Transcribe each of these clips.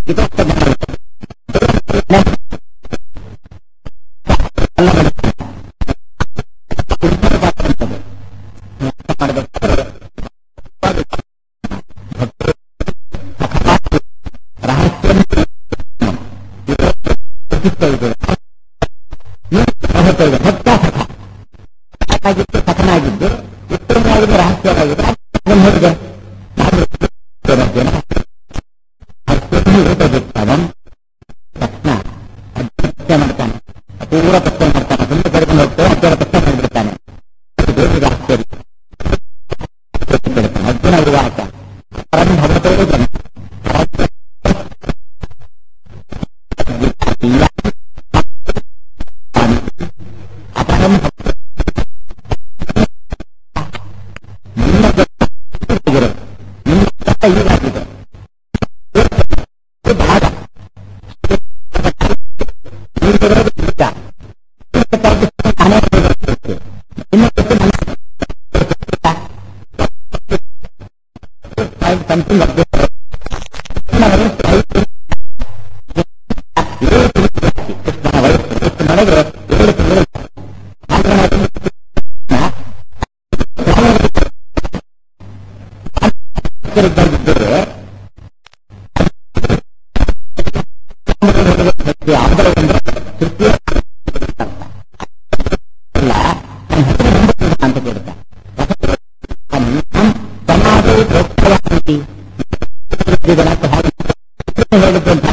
ಇದಕ್ಕೆ ಮಾಡಬೇಕಾದ್ರೆ ರಹಸ್ಯ ಭಕ್ತ ಸಖ ಆಗಿದ್ದು ಸಖನಾಗಿದ್ದು ಉತ್ತಮವಾಗಿದ್ದು ರಹಸ್ಯವಾಗಿದ್ದು ಅದನ್ನು ಹೇಳಿದೆ ನಾನು ಜನ ರೂಪದಿರ್ತಾವನ್ ತಕ್ಷಣ ಅತ್ಯ ಮಾಡ್ತಾನೆ ಪೂರ ತಕ್ಷಣ ಮಾಡ್ತಾನೆ ಸುಮ್ಮನೆ ಕರ್ಕೊಂಡು ಹೋಗ್ತಾನೆ ಅತ್ಯರ ತಕ್ಷಣ ಮಾಡಿಬಿಡ್ತಾನೆ ದೇವರಿಗೆ ಆಶ್ಚರ್ಯ ಅರ್ಜುನ ವಿವಾಹ ಪರಂ ಭಗವತೋ ಜನ ಅಪರಂ ನಿಮ್ಮ ನಿಮ್ಮ ಹೀಗಾಗಿದೆ ಭಾಗ ನೀವಿರೋದು ನಿಜ ನಾನೇ ಹೇಳಬೇಕು ಇನ್ನೊಂದು ಸಮಥಿಂಗ್ ಕೃಷ್ಣನ ವಯಸ್ಸು ಎಷ್ಟು ನನಗೆ ಏಳು ತಿಂಗಳು ಇದ್ದರೆ ಆದರದಿಂದ ತೃತೀಯ ಅಲ್ಲ ನನ್ನ ಹೆಸರು ನಂಬುತ್ತಿಲ್ಲ ಅಂತ ಕೇಳ್ತಾ ಸಮಾಜ ಪ್ರೋತ್ಸಾಹಿ ಇದಕ್ಕೆ ಹಾಗೆ ಹೇಳಿದ್ದು ಅಂತ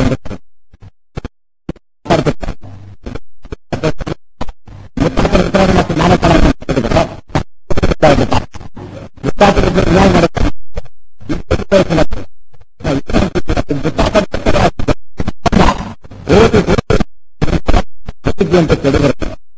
ಮುತ್ತಾತರ ಮತ್ತು ನಾನೇ ಕಣ ಹೇಳಿದ್ರೆ ಮುತ್ತಾತರ ನ್ಯಾಯ ಮಾಡುತ್ತೆ ಅಂತ ಕೇಳಿದ್ರೆ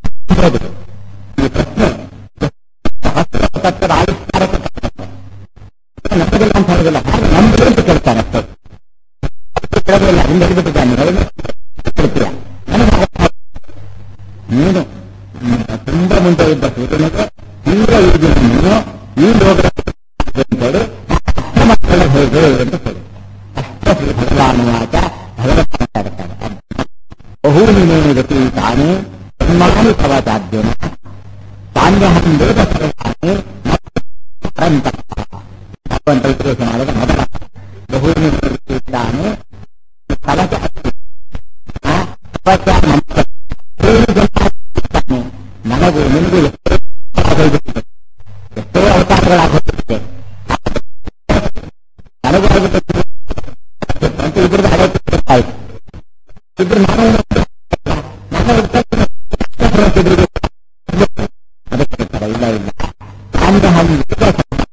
ಈ ಪ್ರಶ್ನೆ ತತ್ವದ ಆವಿಷ್ಕಾರಕ ನಮಗಿಲ್ಲ ಅಂತ ಹೇಳೋದಿಲ್ಲ ಹಾಗೆ ನಮ್ಗೆ ಅಂತ ಕೇಳ್ತಾನೆ ಅಷ್ಟೇ ಕೇಳೋದಿಲ್ಲ ಹಿಂದೆ ಹಿಡಿದುಬಿಟ್ಟಿದ್ದಾನೆ ಕೇಳ್ತೀಯ ನನಗೆ ನೀನು ತುಂಬಾ ಮುಂದೆ ಇದ್ದ ಸೂಚನೆಗೆ ತೀವ್ರ ಈಗಿನ ನೀನು ಈ ಲೋಕ ಅಂತೇಳಿ ಮಕ್ಕಳ ಹೇಗೆ ಅಂತ ಹೇಳಿ ಅಷ್ಟ ಶ್ರೀ ಭಗವಾನುವಾಚ ಭಗವಂತ ಮಾತಾಡ್ತಾರೆ ಬಹೂನಿ ನೇನು ಗತಿ ತಾನೇ ಬ್ರಹ್ಮಾನಿ ಭವತಾದ್ಯನ ತಾನ್ಯಹಂ ವೇದ ಸರ್ವಾಣಿ ಪರಂತ ಭಗವಂತ ಉಪದೇಶ ಮಾಡಿದ ಮೊದಲ ಬಹೂನಿ ಗತಿ ತಾನೇ ಕವಚ ಅಸ್ತಿ. ಆ ಕವಚ ಮಂತ್ರ ಏಳು ಜನ ಇದ್ದಾನೆ. ನನಗೂ ನಿನಗೂ ಎಷ್ಟೋ ಆಗೋಗ್ಬಿಟ್ಟಿದೆ ಎಷ್ಟೋ ಅವತಾರಗಳಾಗೋಗ್ಬಿಟ್ಟಿದೆ ನನಗೂ ಆಗುತ್ತೆ ಅಂತ ಇಬ್ಬರದ್ದು ಆಗೋಗ್ಬಿಟ್ಟು ಆಯ್ತು ಇಬ್ರು ನಾನು ನನ್ನ ಇಬ್ಬರಿಗೆ ಅದಕ್ಕೆ ಹೇಳ್ತಾರೆ ಇಲ್ಲ ಇಲ್ಲ ನಾನು ಹಂಗೆ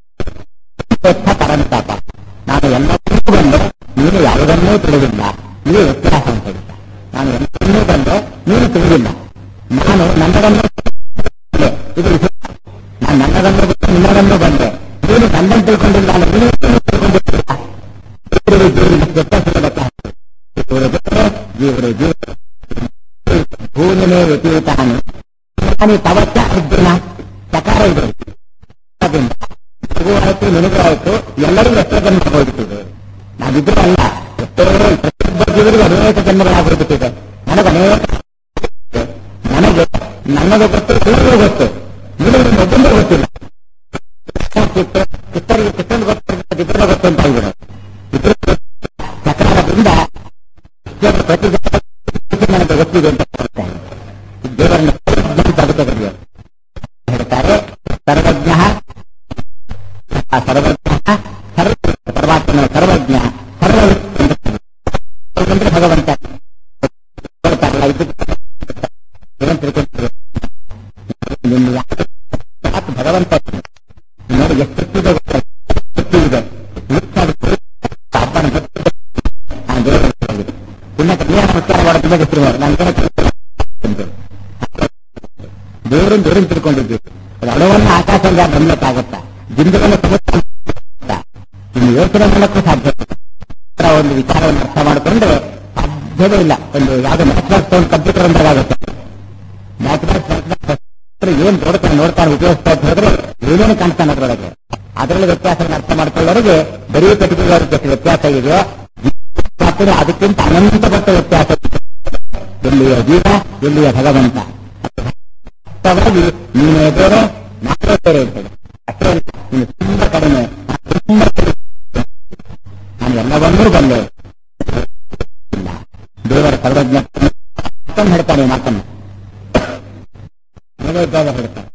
ಪರಂತಾಪ ನಾನು ಎಲ್ಲವನ್ನೂ ಬಂದೆ ನೀನು ಯಾವುದನ್ನೂ ತಿಳಿದಿಲ್ಲ ಇದು ವ್ಯತ್ಯಾಸ ಅಂತ ಹೇಳ್ತ ನಾನು ಎಲ್ಲವನ್ನೂ ಬಂದೆ ನೀನು ತಿಳಿದಿಲ್ಲ ನಾನು ನನ್ನದನ್ನು ಬಂದೆ. ಇದು ವಿಷಯ. ನಾನು ನನ್ನದನ್ನು ಬಿಟ್ಟು ನಿನ್ನದನ್ನು ಬಂದೆ ನೀನು ನನ್ನನ್ನು ತಿಳ್ಕೊಂಡಿಲ್ಲ ಅಲ್ಲ ನೀನು ತಿಳ್ಕೊಂಡಿಲ್ಲ ದೇವರು ಜೀವನ ವ್ಯತ್ಯಾಸ ಲೆಕ್ಕ ದೇವರು ದೇವರೇ, ಜೀವರು ಜೀವ ಭೂಮಿನೇ ವ್ಯತೀತಾನೆ ನಾನು ತವಚ್ಚ ಅರ್ಜುನ ಸಕಾರ ಇದೆ ಅದರಿಂದ ನಿನಗೂ ಆಯ್ತು ನಿನಗೂ ಆಯ್ತು ಎಲ್ಲರಿಗೂ ಎಷ್ಟೋ ಜನ್ಮ ಹೋಗ್ಬಿಟ್ಟಿದೆ ನಾವಿದ್ರು ಅಲ್ಲ ಎಷ್ಟೋ ಪ್ರತಿಯೊಬ್ಬ ಜೀವರಿಗೂ ಅನೇಕ ಜನ್ಮಗಳಾಗ್ಬಿಟ್ಟಿದೆ ನನಗೆ ಅನೇಕ ನನಗೆ ನನ್ನದು ಗೊತ್ತು ದೇವರಿಗೆ ಗೊತ್ತು ನಿನಗೆ ಒಬ್ಬಂದೇ ಗೊತ್ತಿಲ್ಲ ಕೃಷ್ಣರಿಗೆ ಕೃಷ್ಣನ್ ಗೊತ್ತಿಲ್ಲ ಇಬ್ಬರ ಗೊತ್ತು ಅಂತ ಹೇಳ್ಬಿಡು ಇಬ್ಬರು ಸಕಾಲದಿಂದ ಪ್ರತಿ ಜನ ನನಗೆ ಗೊತ್ತಿದೆ ಅಂತ ಹೇಳ್ತಾರೆ ದೇವರನ್ನು ಸರ್ವಜ್ಞ ಹೇಳ್ತಾರೆ ಸರ್ವಜ್ಞ ಆ ಸರ್ವಜ್ಞ ಸರ್ವ ಪರಮಾತ್ಮನ ಸರ್ವಜ್ಞ ಸರ್ವ ಅಂದ್ರೆ ಭಗವಂತ ಹೇಳ್ತಾರಲ್ಲ ಇದು ಏನು ತಿಳ್ಕೊಂಡ್ರು ನಿನ್ನ ಯಾಕೆ ಭಗವಂತ ನೋಡಿ ಎಷ್ಟೆಷ್ಟಿದೆ ಗೊತ್ತಾ? ಎಷ್ಟಿದೆ ಮುಚ್ಚಾಗುತ್ತೆ ಅಪ್ಪನ ಗೊತ್ತು ನಾನು ದೇವರ ಪುಣ್ಯ ಕನ್ಯಾ ನಮಸ್ಕಾರ ಮಾಡೋದು ಹೆಸರು ಮಾಡಿ ನಾನು ದೇವರನ್ನು ದೇವರನ್ನು ತಿಳ್ಕೊಂಡಿದ್ದೀವಿ ಅದು ಅಣುವನ್ನು ಆಕಾಶದಿಂದ ಬ್ರಹ್ಮಕ್ಕಾಗತ್ತಾ ಬಿಂದುವನ್ನು ಸಮುದ್ರ ಇನ್ನು ಯೋಚನೆ ಮಾಡಕ್ಕೂ ಸಾಧ್ಯ ಇಲ್ಲ. ಆ ಒಂದು ವಿಚಾರವನ್ನು ಅರ್ಥ ಮಾಡಿಕೊಂಡ್ರೆ ಸಾಧ್ಯವೇ ಇಲ್ಲ ಒಂದು ಯಾವುದೋ ಮ್ಯಾಥ್ಮ್ಯಾಕ್ಸ್ ಒಂದು ಕಂಪ್ಯೂಟರ್ ಅಂದಾಗುತ್ತೆ ಮ್ಯಾಥ್ಮ್ಯಾಕ್ಸ್ ಏನ್ ನೋಡ್ತಾನೆ ನೋಡ್ತಾನೆ ಉಪಯೋಗಿಸ್ತಾ ಅಂತ ಹೇಳಿದ್ರೆ ಏನೇನು ಕಾಣ್ತಾನೆ ಅದರೊಳಗೆ ಅದರಲ್ಲಿ ವ್ಯತ್ಯಾಸವನ್ನು ಅರ್ಥ ಮಾಡ್ಕೊಳ್ಳೋರಿಗೆ ಬರೀ ಕಟ್ಟಿಗೆಗಳ ವ್ಯತ್ಯಾಸ ಇದೆಯೋ ಪರಮಾತ್ಮನೇ ಅದಕ್ಕಿಂತ ಅನಂತ ಪಟ್ಟ ವ್ಯತ್ಯಾಸ ಎಲ್ಲಿಯ ಜೀವ ಎಲ್ಲಿಯ ಭಗವಂತ ವಾಸ್ತವವಾಗಿ ನೀನೇ ಬೇರೆ ನಾನೇ ಬೇರೆ ಇರ್ತದೆ ಅಷ್ಟೇ ಅಲ್ಲ, ನೀನು ತುಂಬಾ ಕಡಿಮೆ ನಾನು ತುಂಬಾ ಕಡಿಮೆ. ನಾನು ಎಲ್ಲವನ್ನೂ ಬಲ್ಲೆ ಇಲ್ಲ ದೇವರ ಸರ್ವಜ್ಞ ಮತ್ತೊಂದು ಹೇಳ್ತಾನೆ ಮಾತನ್ನು ನೈವೇದ್ಯದ ಹೇಳ್ತಾನೆ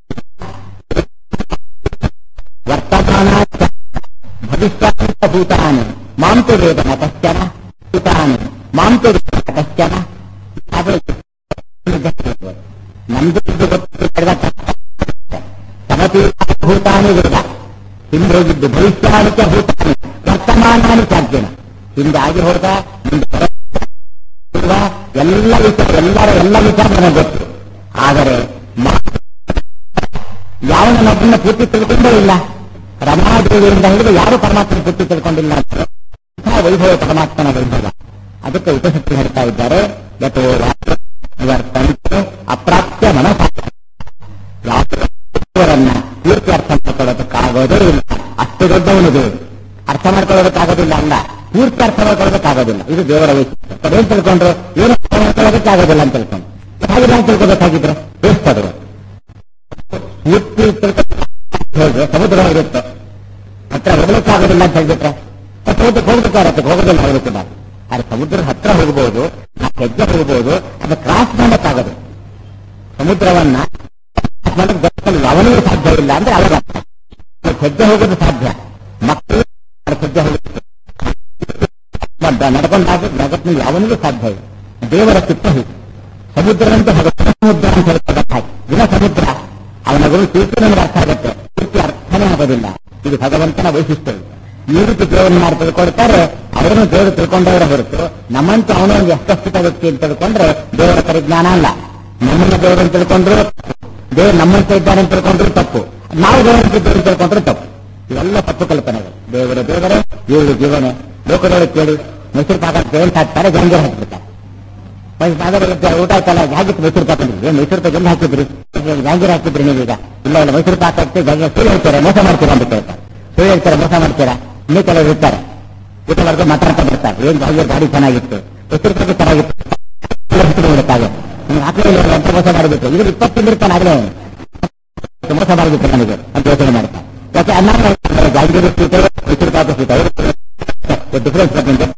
ವರ್ತಮಾನ ಭವಿಷ್ಯಂತ ಭೂತಾನಿ ಮಾಂತು ವೇದನ ಕಶ್ಚನ ಭೂತಾನಿ ಮಾಂತು ವೇದನ ಕಶ್ಚನ ಅದೇ ನಮ್ದು ಇದು ಗೊತ್ತು ಸಮತಿ ಭೂತಾನಿ ವೇದ ಹಿಂದೆ ಹೋಗಿದ್ದು ಭವಿಷ್ಯಾನಿಕ ಭೂತಾನಿ ವರ್ತಮಾನಾನಿ ಸಾಧ್ಯನ ಹಿಂದೆ ಆಗಿ ಹೋದ ಮುಂದೆ ಇರುವ ಎಲ್ಲ ವಿಚಾರ ಎಲ್ಲರ ಎಲ್ಲ ವಿಚಾರ ನನಗೆ ಗೊತ್ತು ಆದರೆ ಮಾ- ಯಾವನ ನಮ್ಮನ್ನ ಪೂರ್ತಿ ತಿಳ್ಕೊಂಡೇ ಇಲ್ಲ ರಮಾದೇವಿಯಿಂದ ಹಿಡಿದು ಯಾರು ಪರಮಾತ್ಮನ ಪೂರ್ತಿ ತಿಳ್ಕೊಂಡಿಲ್ಲ ಅಂತ ಇಂಥ ವೈಭವ ಪರಮಾತ್ಮನ ವೈಭವ ಅದಕ್ಕೆ ಉಪಶಕ್ತಿ ಹೇಳ್ತಾ ಇದ್ದಾರೆ ಯಥೋ ವರ್ತಂತೆ ಅಪ್ರಾಪ್ಯ ಮನಸ್ಸ ಯಾವರನ್ನ ಪೂರ್ತಿ ಅರ್ಥ ಮಾಡ್ಕೊಳ್ಳೋದಕ್ಕಾಗೋದೇ ಇಲ್ಲ ಅಷ್ಟು ದೊಡ್ಡವನು ದೇವರು ಅರ್ಥ ಮಾಡ್ಕೊಳ್ಳೋದಕ್ಕಾಗೋದಿಲ್ಲ ಅಲ್ಲ ಪೂರ್ತಿ ಅರ್ಥ ಮಾಡ್ಕೊಳ್ಳೋದಕ್ಕಾಗೋದಿಲ್ಲ ಇದು ದೇವರ ವೈಶಿಷ್ಟ್ಯ ಅದೇನ್ ತಿಳ್ಕೊಂಡ್ರು ಏನು ಅರ್ಥ ಮಾಡ್ಕೊಳ್ಳೋದಕ್ಕಾಗೋದಿಲ್ಲ ಅಂತ ತಿಳ್ಕೊಂಡು ಹಾಗೆ ನಾವು ತಿಳ್ಕೊಬೇಕಾಗಿದ್ರೆ ಎಷ್ಟು ಅದು ಪೂರ್ತಿ ತಿಳ್ಕೊಂಡು ಹೇಳಿದ್ರೆ ಸಮುದ್ರ ಇರುತ್ತೆ ಹತ್ರ ಹೋಗ್ಲಿಕ್ಕಾಗೋದಿಲ್ಲ ಅಂತ ಹೇಳ್ಬಿಟ್ರೆ ಸಮುದ್ರಕ್ಕೆ ಹೋಗ್ಬೇಕಾಗತ್ತೆ ಹೋಗೋದಿಲ್ಲ ಅವರು ಕೂಡ ಆದ್ರೆ ಸಮುದ್ರದ ಹತ್ರ ಹೋಗ್ಬೋದು ನಾಲ್ಕು ಹೆಜ್ಜೆ ಹೋಗ್ಬೋದು ಅದು ಕ್ರಾಸ್ ಮಾಡಕ್ಕಾಗದು ಸಮುದ್ರವನ್ನ cross ಮಾಡಕ್ ಜಗತ್ತಲ್ಲಿ ಯಾವನಿಗೂ ಸಾಧ್ಯ ಇಲ್ಲ ಅಂದ್ರೆ ಅವಾಗ ನಾಲ್ಕು ಹೆಜ್ಜೆ ಹೋಗೋದು ಸಾಧ್ಯ ಮಕ್ಕಳು ನಾಲ್ಕು ಹೆಜ್ಜೆ ಹೋಗುತ್ತೆ ನಡ್ಕೊಂಡಾಗ ಜಗತ್ತಿನಲ್ಲಿ ಯಾವನಿಗೂ ಸಾಧ್ಯ ಇಲ್ಲ ದೇವರ ಚಿತ್ತ ಹೀಗೆ ಸಮುದ್ರದಂತೆ ಭಗವಂತ ಸಮುದ್ರ ಅಂತ ಹೇಳ್ತಾರೆ ಹಾಗೆ ದಿನ ಸಮುದ್ರ ಅವನ ಗುರು ತೀರ್ಥ ನಮಗೆ ಅರ್ಥ ಆಗುತ್ತೆ ಪೂರ್ತಿ ಅರ್ಥನೇ ಆಗೋದಿಲ್ಲ ಇದು ಭಗವಂತನ ವೈಶಿಷ್ಟ್ಯ ಇದು. ಈ ರೀತಿ ದೇವರನ್ನ ಮಾಡಿ ತಿಳ್ಕೊಳ್ತಾರೆ ಅವರನ್ನು ದೇವರು ತಿಳ್ಕೊಂಡವರ ಹೊರತು ನಮ್ಮಂತ ಅವನ ಒಂದು ಎಷ್ಟಸ್ಥಿತ ವ್ಯಕ್ತಿ ಅಂತ ತಿಳ್ಕೊಂಡ್ರೆ ದೇವರ ಪರಿಜ್ಞಾನ ಅಲ್ಲ ನಮ್ಮನ್ನ ದೇವರನ್ನು ತಿಳ್ಕೊಂಡ್ರು ತಪ್ಪು. ದೇವರು ನಮ್ಮಂತ ಇದ್ದಾನೆ ಅಂತ ತಿಳ್ಕೊಂಡ್ರು ತಪ್ಪು ನಾವು ದೇವರಂತ ಇದ್ದೇವೆ ಅಂತ ತಿಳ್ಕೊಂಡ್ರು ತಪ್ಪು ಇವೆಲ್ಲ ತಪ್ಪು ಕಲ್ಪನೆಗಳು ದೇವರ ದೇವರೇ ಇವರು ಜೀವನೆ ಲೋಕದೊಳಗೆ ಕೇಳಿ ಮೈಸೂರು ಪಾಕ ಅಂತ ಹಾಕ್ತಾರೆ ಜಂಗೀರ್ ಹಾಕ್ಬಿಡ್ತಾರೆ ಅದರ ಊಟ ಆಯ್ತಲ್ಲ ಹಾಕಿತ್ತು ಮೈಸೂರು ಪಾಕ ಏನ್ ಮೈಸೂರು ಪಾಕ ಎಲ್ಲಿ ಹಾಕಿದ್ರಿ ಜಾಂಗೀರ್ ಹಾಕಿದ್ರಿ ನೀವೀಗ ಇಲ್ಲ ಇಲ್ಲ ಮೈಸೂರು ಪಾಕ ಹಾಕ್ತಿ ಜಾಂಗೀರ್ ಸುಳ್ಳು ಹೇಳ್ತಾರೆ ಮೋಸ ಮಾಡ್ತೀರಾ ಅಂತ ಕೇಳ್ತಾರೆ ಸುಳ್ಳು ಹೇಳ್ತಾರೆ ಮೋಸ ಮಾಡ್ತೀರಾ ಇನ್ನೂ ಕೆಲವರು ಇರ್ತಾರೆ ಊಟ ಮಾಡ್ಕೊಂಡು ಮಾತಾಡ್ತಾ ಬರ್ತಾರೆ ಏನ್ ಜಾಂಗೀರ್ ಗಾಡಿ ಚೆನ್ನಾಗಿತ್ತು ಮೈಸೂರು ಪಾಕ ಚೆನ್ನಾಗಿತ್ತು ಬಿಡುತ್ತಾಗೆ ನಿಮ್ಗೆ ಹಾಕಲೇ ಇಲ್ಲ ಅಂತ ಮೋಸ ಮಾಡಿಬಿಟ್ಟು ಇದ್ರ ಇಪ್ಪತ್ತು ತಿಂದಿರ್ತಾನೆ ಆಗಲೇ ಅವನು ಮೋಸ ಮಾಡಿಬಿಟ್ಟು ನನಗೆ ಅಂತ ಯೋಚನೆ ಮಾಡ್ತಾನೆ ಯಾಕೆ ಅನ್ನ ಜಾಂಗೀರ್ ಸೀಟೆ ಮೈಸೂರು ಪಾಕ ಸೀಟೆ ಡಿಫ್ರೆನ್ಸ್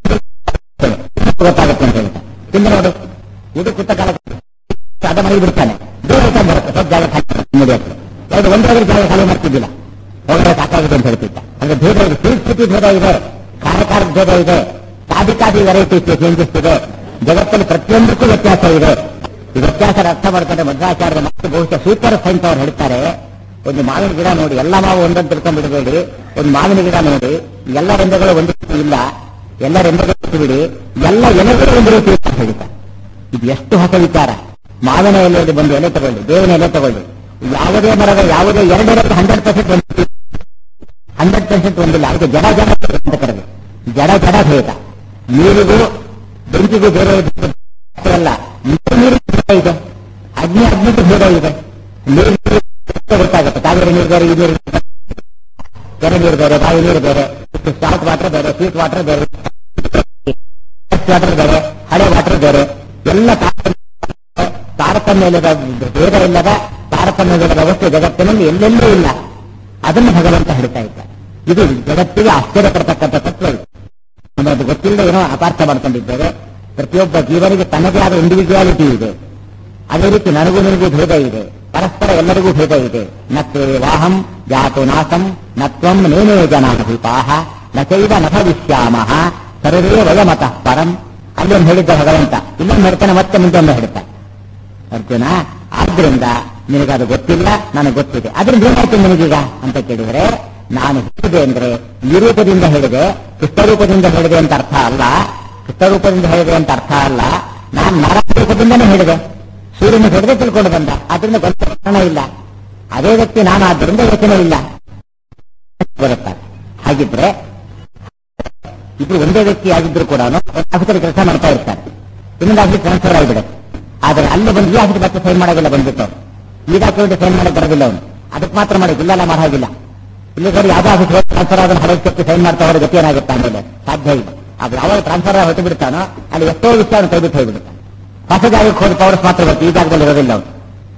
ಗೊತ್ತಾಗುತ್ತೆ ಅಂತ ಹೇಳ್ತಾರೆ ತಿಂದು ನೋಡು ಊಟ ಕೂತ ಕಾಲ ಅದ ಮಾಡಿ ಬಿಡ್ತಾನೆ ದೂರ ಊಟ ಬರುತ್ತೆ ಸ್ವಲ್ಪ ಜಾಗ ಖಾಲಿ ನೋಡಿ ಹತ್ರ ಯಾವುದು ಒಂದಾದ್ರೂ ಜಾಗ ಖಾಲಿ ಮಾಡ್ತಿದ್ದಿಲ್ಲ ಹೋಗಡೆ ಸಾಕಾಗಿದೆ ಅಂತ ಹೇಳ್ತಿದ್ದ ಅಂದ್ರೆ ಭೇದ ಇದೆ ಸ್ಥಿತಿ ಭೇದ ಇದೆ ಕಾರ್ಯಕಾರದ ಭೇದ ಇದೆ ಸಾಧಿಕಾದಿ ವೆರೈಟಿ ಚೇಂಜಸ್ ಇದೆ ಜಗತ್ತಲ್ಲಿ ಪ್ರತಿಯೊಂದಕ್ಕೂ ವ್ಯತ್ಯಾಸ ಇದೆ ಈ ವ್ಯತ್ಯಾಸದ ಅರ್ಥ ಮಾಡ್ಕೊಂಡ್ರೆ ಮಧ್ವಾಚಾರ್ಯ ಮತ್ತು ಬಹುಶಃ ಸೂಪರ್ ಸೈನ್ಸ್ ಅವರು ಹೇಳ್ತಾರೆ ಒಂದು ಮಾವಿನ ಗಿಡ ನೋಡಿ ಎಲ್ಲ ಮಾವು ಒಂದೊಂದು ತಿಳ್ಕೊಂಡ್ಬಿಡಬೇಡಿ ಒಂದು ಮಾವಿನ ಗಿಡ ನೋಡಿ ಎಲ್ಲ ರೆಂಬೆಗಳು ಒಂದು ರೀತಿ ಇಲ್ಲ ಎಲ್ಲ ರೆಂಬೆಗಳು ಬಿಡಿ ಎಲ್ಲ ಎಲೆಗಳು ಒಂದು ರೀತಿ ಇಲ್ಲ ಅಂತ ಹೇಳ್ತಾರೆ ಇದು ಎಷ್ಟು ಹೊಸ ವಿಚಾರ ಮಾವಿನ ಎಲೆಯಲ್ಲಿ ಬಂದು ಎಲೆ ತಗೊಳ್ಳಿ ಬೇವಿನ ಎಲೆ ತಗೊಳ್ಳಿ ಯಾವುದೇ ಮರದ ಯಾವುದೇ ಎರಡು ಎಲೆ ಹಂಡ್ರೆಡ್ ಪರ್ಸೆಂಟ್ ಒಂದು ಹಂಡ್ರೆಡ್ ಪರ್ಸೆಂಟ್ ಒಂದಿಲ್ಲ ಅದಕ್ಕೆ ಜಡ ಜಡ ಅಂತ ಕರೆದು ಜಡ ಜಡ ಭೇದ ನೀರಿಗೂ ಬೆಂಕಿಗೂ ಬೇರೆ ಭೇದ ಅಲ್ಲ ನೀರು ನೀರಿಗೂ ಭೇದ ಇದೆ ಅಗ್ನಿ ಅಗ್ನಿಗೂ ಭೇದ ಇದೆ ನೀರು ನೀರು ಗೊತ್ತಾಗುತ್ತೆ ಕಾವೇರಿ ನೀರು ಬೇರೆ ಈ ನೀರು ಬೇರೆ. ಕೆರೆ ನೀರು ಬೇರೆ ಬಾವಿ ನೀರು ಬೇರೆ ಸಾಲ್ಟ್ ವಾಟರ್ ಬೇರೆ ಸ್ವೀಟ್ ವಾಟರ್ ಬೇರೆ ವಾಟರ್ ಬೇರೆ ಹಳೆ ವಾಟರ್ ಬೇರೆ ಎಲ್ಲ ತಾರತಮ್ಯ- ತಾರತಮ್ಯದ ಭೇದ ಇಲ್ಲದ ತಾರತಮ್ಯದ ವ್ಯವಸ್ಥೆ ಜಗತ್ತಿನಲ್ಲಿ ಎಲ್ಲೆಲ್ಲೂ ಇಲ್ಲ ಅದನ್ನು ಭಗವಂತ ಹೇಳ್ತಾ ಇದ್ದ ಇದು ಜಗತ್ತಿಗೆ ಆಶ್ಚರ್ಯ ಪಡ್ತಕ್ಕಂಥ ತತ್ವ ಇದು ನಮಗೆ ಅದು ಗೊತ್ತಿಲ್ಲದೆ ಏನೋ ಅಪಾರ್ಥ ಮಾಡ್ಕೊಂಡಿದ್ದೇವೆ ಪ್ರತಿಯೊಬ್ಬ ಜೀವನಿಗೆ ತನ್ನದೇ ಆದ ಇಂಡಿವಿಜುವಾಲಿಟಿ ಇದೆ ಅದೇ ರೀತಿ ನನಗೂ ನಿನಗೂ ಭೇದ ಇದೆ ಪರಸ್ಪರ ಎಲ್ಲರಿಗೂ ಭೇದ ಇದೆ ನತ್ವೇ ವಾಹಂ ಜಾತು ನಾಸಂ ನತ್ವಂ ನೇನೇ ಜನಾಧಿಪಾಹ ನಚೈವ ನ ಭವಿಷ್ಯಾಮಃ ಸರ್ವೇ ವಯಮತಃ ಪರಂ ಅಲ್ಲೊಂದು ಹೇಳಿದ್ದ ಭಗವಂತ ಇನ್ನೊಂದು ಹೇಳ್ತಾನೆ ಮತ್ತೆ ಮುಂದೆ ಒಂದು ಹೇಳ್ತಾನೆ ಅರ್ಜುನ ಆದ್ರಿಂದ ನಿನಗದು ಗೊತ್ತಿಲ್ಲ ನನಗೆ ಗೊತ್ತಿದೆ ಅದ್ರಿಂದ ಏನಾಯ್ತು ನಿನಗೀಗ ಅಂತ ಕೇಳಿದ್ರೆ ನಾನು ಹೇಳಿದೆ ಅಂದ್ರೆ ಈ ರೂಪದಿಂದ ಹೇಳಿದೆ ಕೃಷ್ಣರೂಪದಿಂದ ಹೇಳಿದೆ ಅಂತ ಅರ್ಥ ಅಲ್ಲ ಕೃಷ್ಣರೂಪದಿಂದ ಹೇಳಿದೆ ಅಂತ ಅರ್ಥ ಅಲ್ಲ ನಾನು ನಾರಾಯಣ ರೂಪದಿಂದನೇ ಹೇಳಿದೆ ಸೂರ್ಯನ ಹಿಡಿದೇ ತಿಳ್ಕೊಂಡು ಬಂದ ಅದರಿಂದ ಗೊಂದಲ ಕಾರಣ ಇಲ್ಲ ಅದೇ ವ್ಯಕ್ತಿ ನಾನು ಆದ್ದರಿಂದ ಯೋಚನೆ ಇಲ್ಲ ಬರುತ್ತಾರೆ ಹಾಗಿದ್ರೆ ಇಬ್ರು ಒಂದೇ ವ್ಯಕ್ತಿ ಆಗಿದ್ರು ಕೂಡ ಆಫೀಸರ್ ಕೆಲಸ ಮಾಡ್ತಾ ಇರ್ತಾರೆ ಇನ್ನೊಂದು ಆಫೀಸ್ ಟ್ರಾನ್ಸ್ಫರ್ ಆಗಿಬಿಡುತ್ತೆ ಆದ್ರೆ ಅಲ್ಲಿ ಬಂದು ಈ ಆಫೀಸ್ ಮತ್ತೆ ಸೈನ್ ಮಾಡೋದಿಲ್ಲ ಬಂದ್ಬಿಟ್ಟು ಈ ಡಾಕ್ಯುಮೆಂಟ್ ಸೈನ್ ಮಾಡಕ್ ಬರೋದಿಲ್ಲ ಅವನು ಅದಕ್ಕೆ ಮಾತ್ರ ಮಾಡಿ ಇಲ್ಲೆಲ್ಲ ಮಾಡಾಗಿಲ್ಲ ಇಲ್ಲಿ ಸರಿ ಯಾವ್ದೋ ಆಫೀಸ್ ಟ್ರಾನ್ಸ್ಫರ್ ಆದ್ರೆ ಹಳೆ ಚೆಕ್ ಸೈನ್ ಮಾಡ್ತಾ ಹೋದ್ರೆ ಗತಿ ಏನಾಗುತ್ತೆ ಆಮೇಲೆ ಸಾಧ್ಯ ಇಲ್ಲ ಅದು ಯಾವಾಗ ಟ್ರಾನ್ಸ್ಫರ್ ಹೊಟ್ಟು ಬಿಡ್ತಾನೋ ಅಲ್ಲಿ ಎಷ್ಟೋ ವಿಷಯ ಅವನು ಕೈಬಿಟ್ಟು ಹೋಗ್ಬಿಡ್ತಾನೆ ಹೊಸ ಜಾಗಕ್ಕೆ ಹೋದ ಪವರ್ಸ್ ಮಾತ್ರ ಬರುತ್ತೆ ಈ ಜಾಗದಲ್ಲಿ ಇರೋದಿಲ್ಲ ಅವನು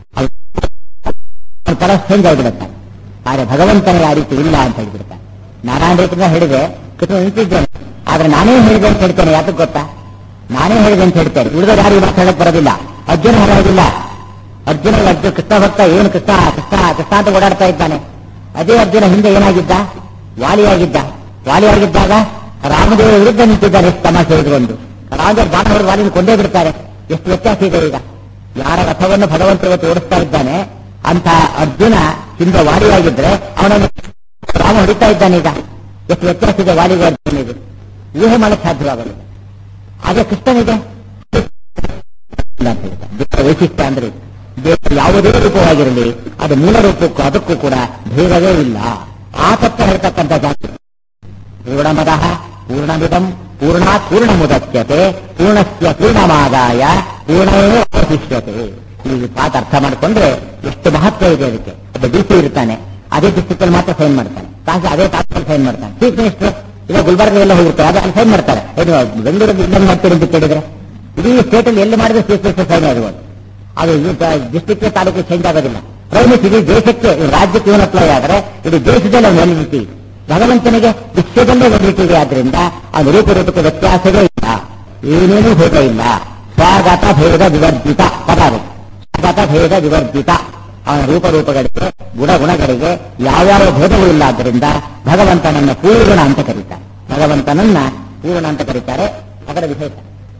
ಅವನ ತರ ಚೇಂಜ್ ಆಗಿಬಿಡುತ್ತಾನೆ ಆದ್ರೆ ಭಗವಂತನಿಗೆ ಆ ರೀತಿ ಇಲ್ಲ ಅಂತ ಹೇಳ್ಬಿಡ್ತಾನೆ ನಾರಾಯಣ ರೀತಿಯಿಂದ ಹೇಳಿದೆ ಕೃಷ್ಣ ನಿಂತಿದ್ದೇನೆ ಆದ್ರೆ ನಾನೇ ಹೇಳಿದೆ ಅಂತ ಹೇಳ್ತೇನೆ ಯಾತಕ್ಕೆ ಗೊತ್ತಾ ನಾನೇ ಹೇಳಿದೆ ಅಂತ ಹೇಳ್ತೇನೆ ಉಳಿದವರು ಯಾರು ಇವತ್ತು ಹೇಳಕ್ ಬರೋದಿಲ್ಲ ಅರ್ಜುನ ಹೇಳೋದಿಲ್ಲ ಅರ್ಜುನ ಅರ್ಜುನ ಕೃಷ್ಣ ಭಕ್ತ ಏನು ಕೃಷ್ಣ ಕೃಷ್ಣ ಕೃಷ್ಣ ಅಂತ ಓಡಾಡ್ತಾ ಇದ್ದಾನೆ ಅದೇ ಅರ್ಜುನ ಹಿಂದೆ ಏನಾಗಿದ್ದ ವಾಲಿಯಾಗಿದ್ದ ವಾಲಿಯಾಗಿದ್ದಾಗ ರಾಮದೇವ ವಿರುದ್ಧ ನಿಂತಿದ್ದಾನೆ ಎಷ್ಟು ತಮಾಷೆ ಹಿಡಿದುಕೊಂಡು ರಾಮದೇವ ಬಾಣ ಹೊಡೆದು ವಾಲಿನ ಕೊಂಡೇ ಬಿಡ್ತಾರೆ ಎಷ್ಟು ವ್ಯತ್ಯಾಸ ಇದೆ ಈಗ ಯಾರ ರಥವನ್ನು ಭಗವಂತ ಇವತ್ತು ಓಡಿಸ್ತಾ ಇದ್ದಾನೆ ಅಂತ ಅರ್ಜುನ ಹಿಂದೆ ವಾಲಿಯಾಗಿದ್ರೆ ಅವನನ್ನು ರಾಮ ಹೊಡಿತಾ ಇದ್ದಾನೆ ಈಗ ಎಷ್ಟು ವ್ಯತ್ಯಾಸ ಇದೆ ವಾಲಿಗೆ ಅರ್ಜುನಿಗೆ ಊಹೆ ಮಾಡಕ್ಕೆ ಸಾಧ್ಯವಾಗಲಿಲ್ಲ ಹಾಗೆ ಕೃಷ್ಣನಿಗೆ ಇಲ್ಲ ಅಂತ ಹೇಳ್ತಾರೆ. ದೇವರ ವೈಶಿಷ್ಟ್ಯ ಅಂದ್ರೆ ಇದು. ದೇವರ ಯಾವುದೇ ರೂಪವಾಗಿರಲಿ ಅದು ಮೂಲ ರೂಪಕ್ಕೂ ಅದಕ್ಕೂ ಕೂಡ ಭೇದವೇ ಇಲ್ಲ ಆ ತತ್ವ ಹೇಳ್ತಕ್ಕಂಥ ಜಾತಿ ಪೂರ್ಣಮದ ಪೂರ್ಣಮಿದಂ ಪೂರ್ಣಾತ್ ಪೂರ್ಣಮುದಚ್ಯತೆ ಪೂರ್ಣಸ್ಯ ಪೂರ್ಣಮಾದಾಯ ಪೂರ್ಣವೇ ಅವಶಿಷ್ಯತೆ ಈ ಪಾಠ ಅರ್ಥ ಮಾಡಿಕೊಂಡ್ರೆ ಎಷ್ಟು ಮಹತ್ವ ಇದೆ ಅದಕ್ಕೆ ಒಬ್ಬ ಡಿ ಸಿ ಇರ್ತಾನೆ ಅದೇ ಡಿಸ್ಟ್ರಿಕ್ಟ್ ಮಾತ್ರ ಸೈನ್ ಮಾಡ್ತಾನೆ ತಾಸ ಅದೇ ತಾಸಲ್ಲಿ ಸೈನ್ ಮಾಡ್ತಾನೆ ಚೀಫ್ ಮಿನಿಸ್ಟರ್ ಈಗ ಗುಲ್ಬರ್ಗ ಎಲ್ಲ ಹೋಗಿರ್ತಾರೆ ಅದು ಅಲ್ಲಿ ಸೈನ್ ಮಾಡ್ತಾರೆ ಏನು ಬೆಂಗಳೂರಲ್ಲಿ ಇನ್ನೊಂದು ಮಾಡ್ತೀರಿ ಅಂತ ಕೇಳಿದ್ರೆ ಇಡೀ ಸ್ಟೇಟ್ ಅಲ್ಲಿ ಎಲ್ಲಿ ಮಾಡಿದ್ರೆ ಚೀಫ್ ಮಿನಿಸ್ಟರ್ ಸೈನ್ ಆಗುವುದು ಅದು ಡಿಸ್ಟ್ರಿಕ್ಟ್ ತಾಲೂಕು ಚೇಂಜ್ ಆಗೋದಿಲ್ಲ ಪ್ರೈವೇಟ್ ಇಡೀ ದೇಶಕ್ಕೆ ಈ ರಾಜ್ಯಕ್ಕೆ ಇವನು ಅಪ್ಲೈ ಆದರೆ ಇಡೀ ದೇಶದಲ್ಲಿ ಅವನು ವ್ಯಾಲಿಡಿಟಿ ಭಗವಂತನಿಗೆ ವಿಶ್ವದಲ್ಲೇ ವ್ಯಾಲಿಡಿಟಿ ಇದೆ ಆದ್ರಿಂದ ಆ ರೂಪ ರೂಪಕ್ಕೆ ವ್ಯತ್ಯಾಸವೇ ಇಲ್ಲ ಏನೇನೂ ಭೇದ ಇಲ್ಲ ಸ್ವಾಗತ ಭೇದ ವಿವರ್ಜಿತ ಪದ ಅದು. ಸ್ವಾಗತ ಭೇದ ವಿವರ್ಜಿತ ಅವನ ರೂಪರೂಪಗಳಿಗೆ ಗುಣಗುಣಗಳಿಗೆ ಯಾವ್ಯಾವ ಭೇದವೂ ಇಲ್ಲ ಆದ್ದರಿಂದ ಭಗವಂತನನ್ನ ಪೂರ್ಣ ಅಂತ ಕರೀತಾರೆ ಭಗವಂತನನ್ನ ಪೂರ್ಣ ಅಂತ ಕರೀತಾರೆ ಅದರ ವಿಶೇಷ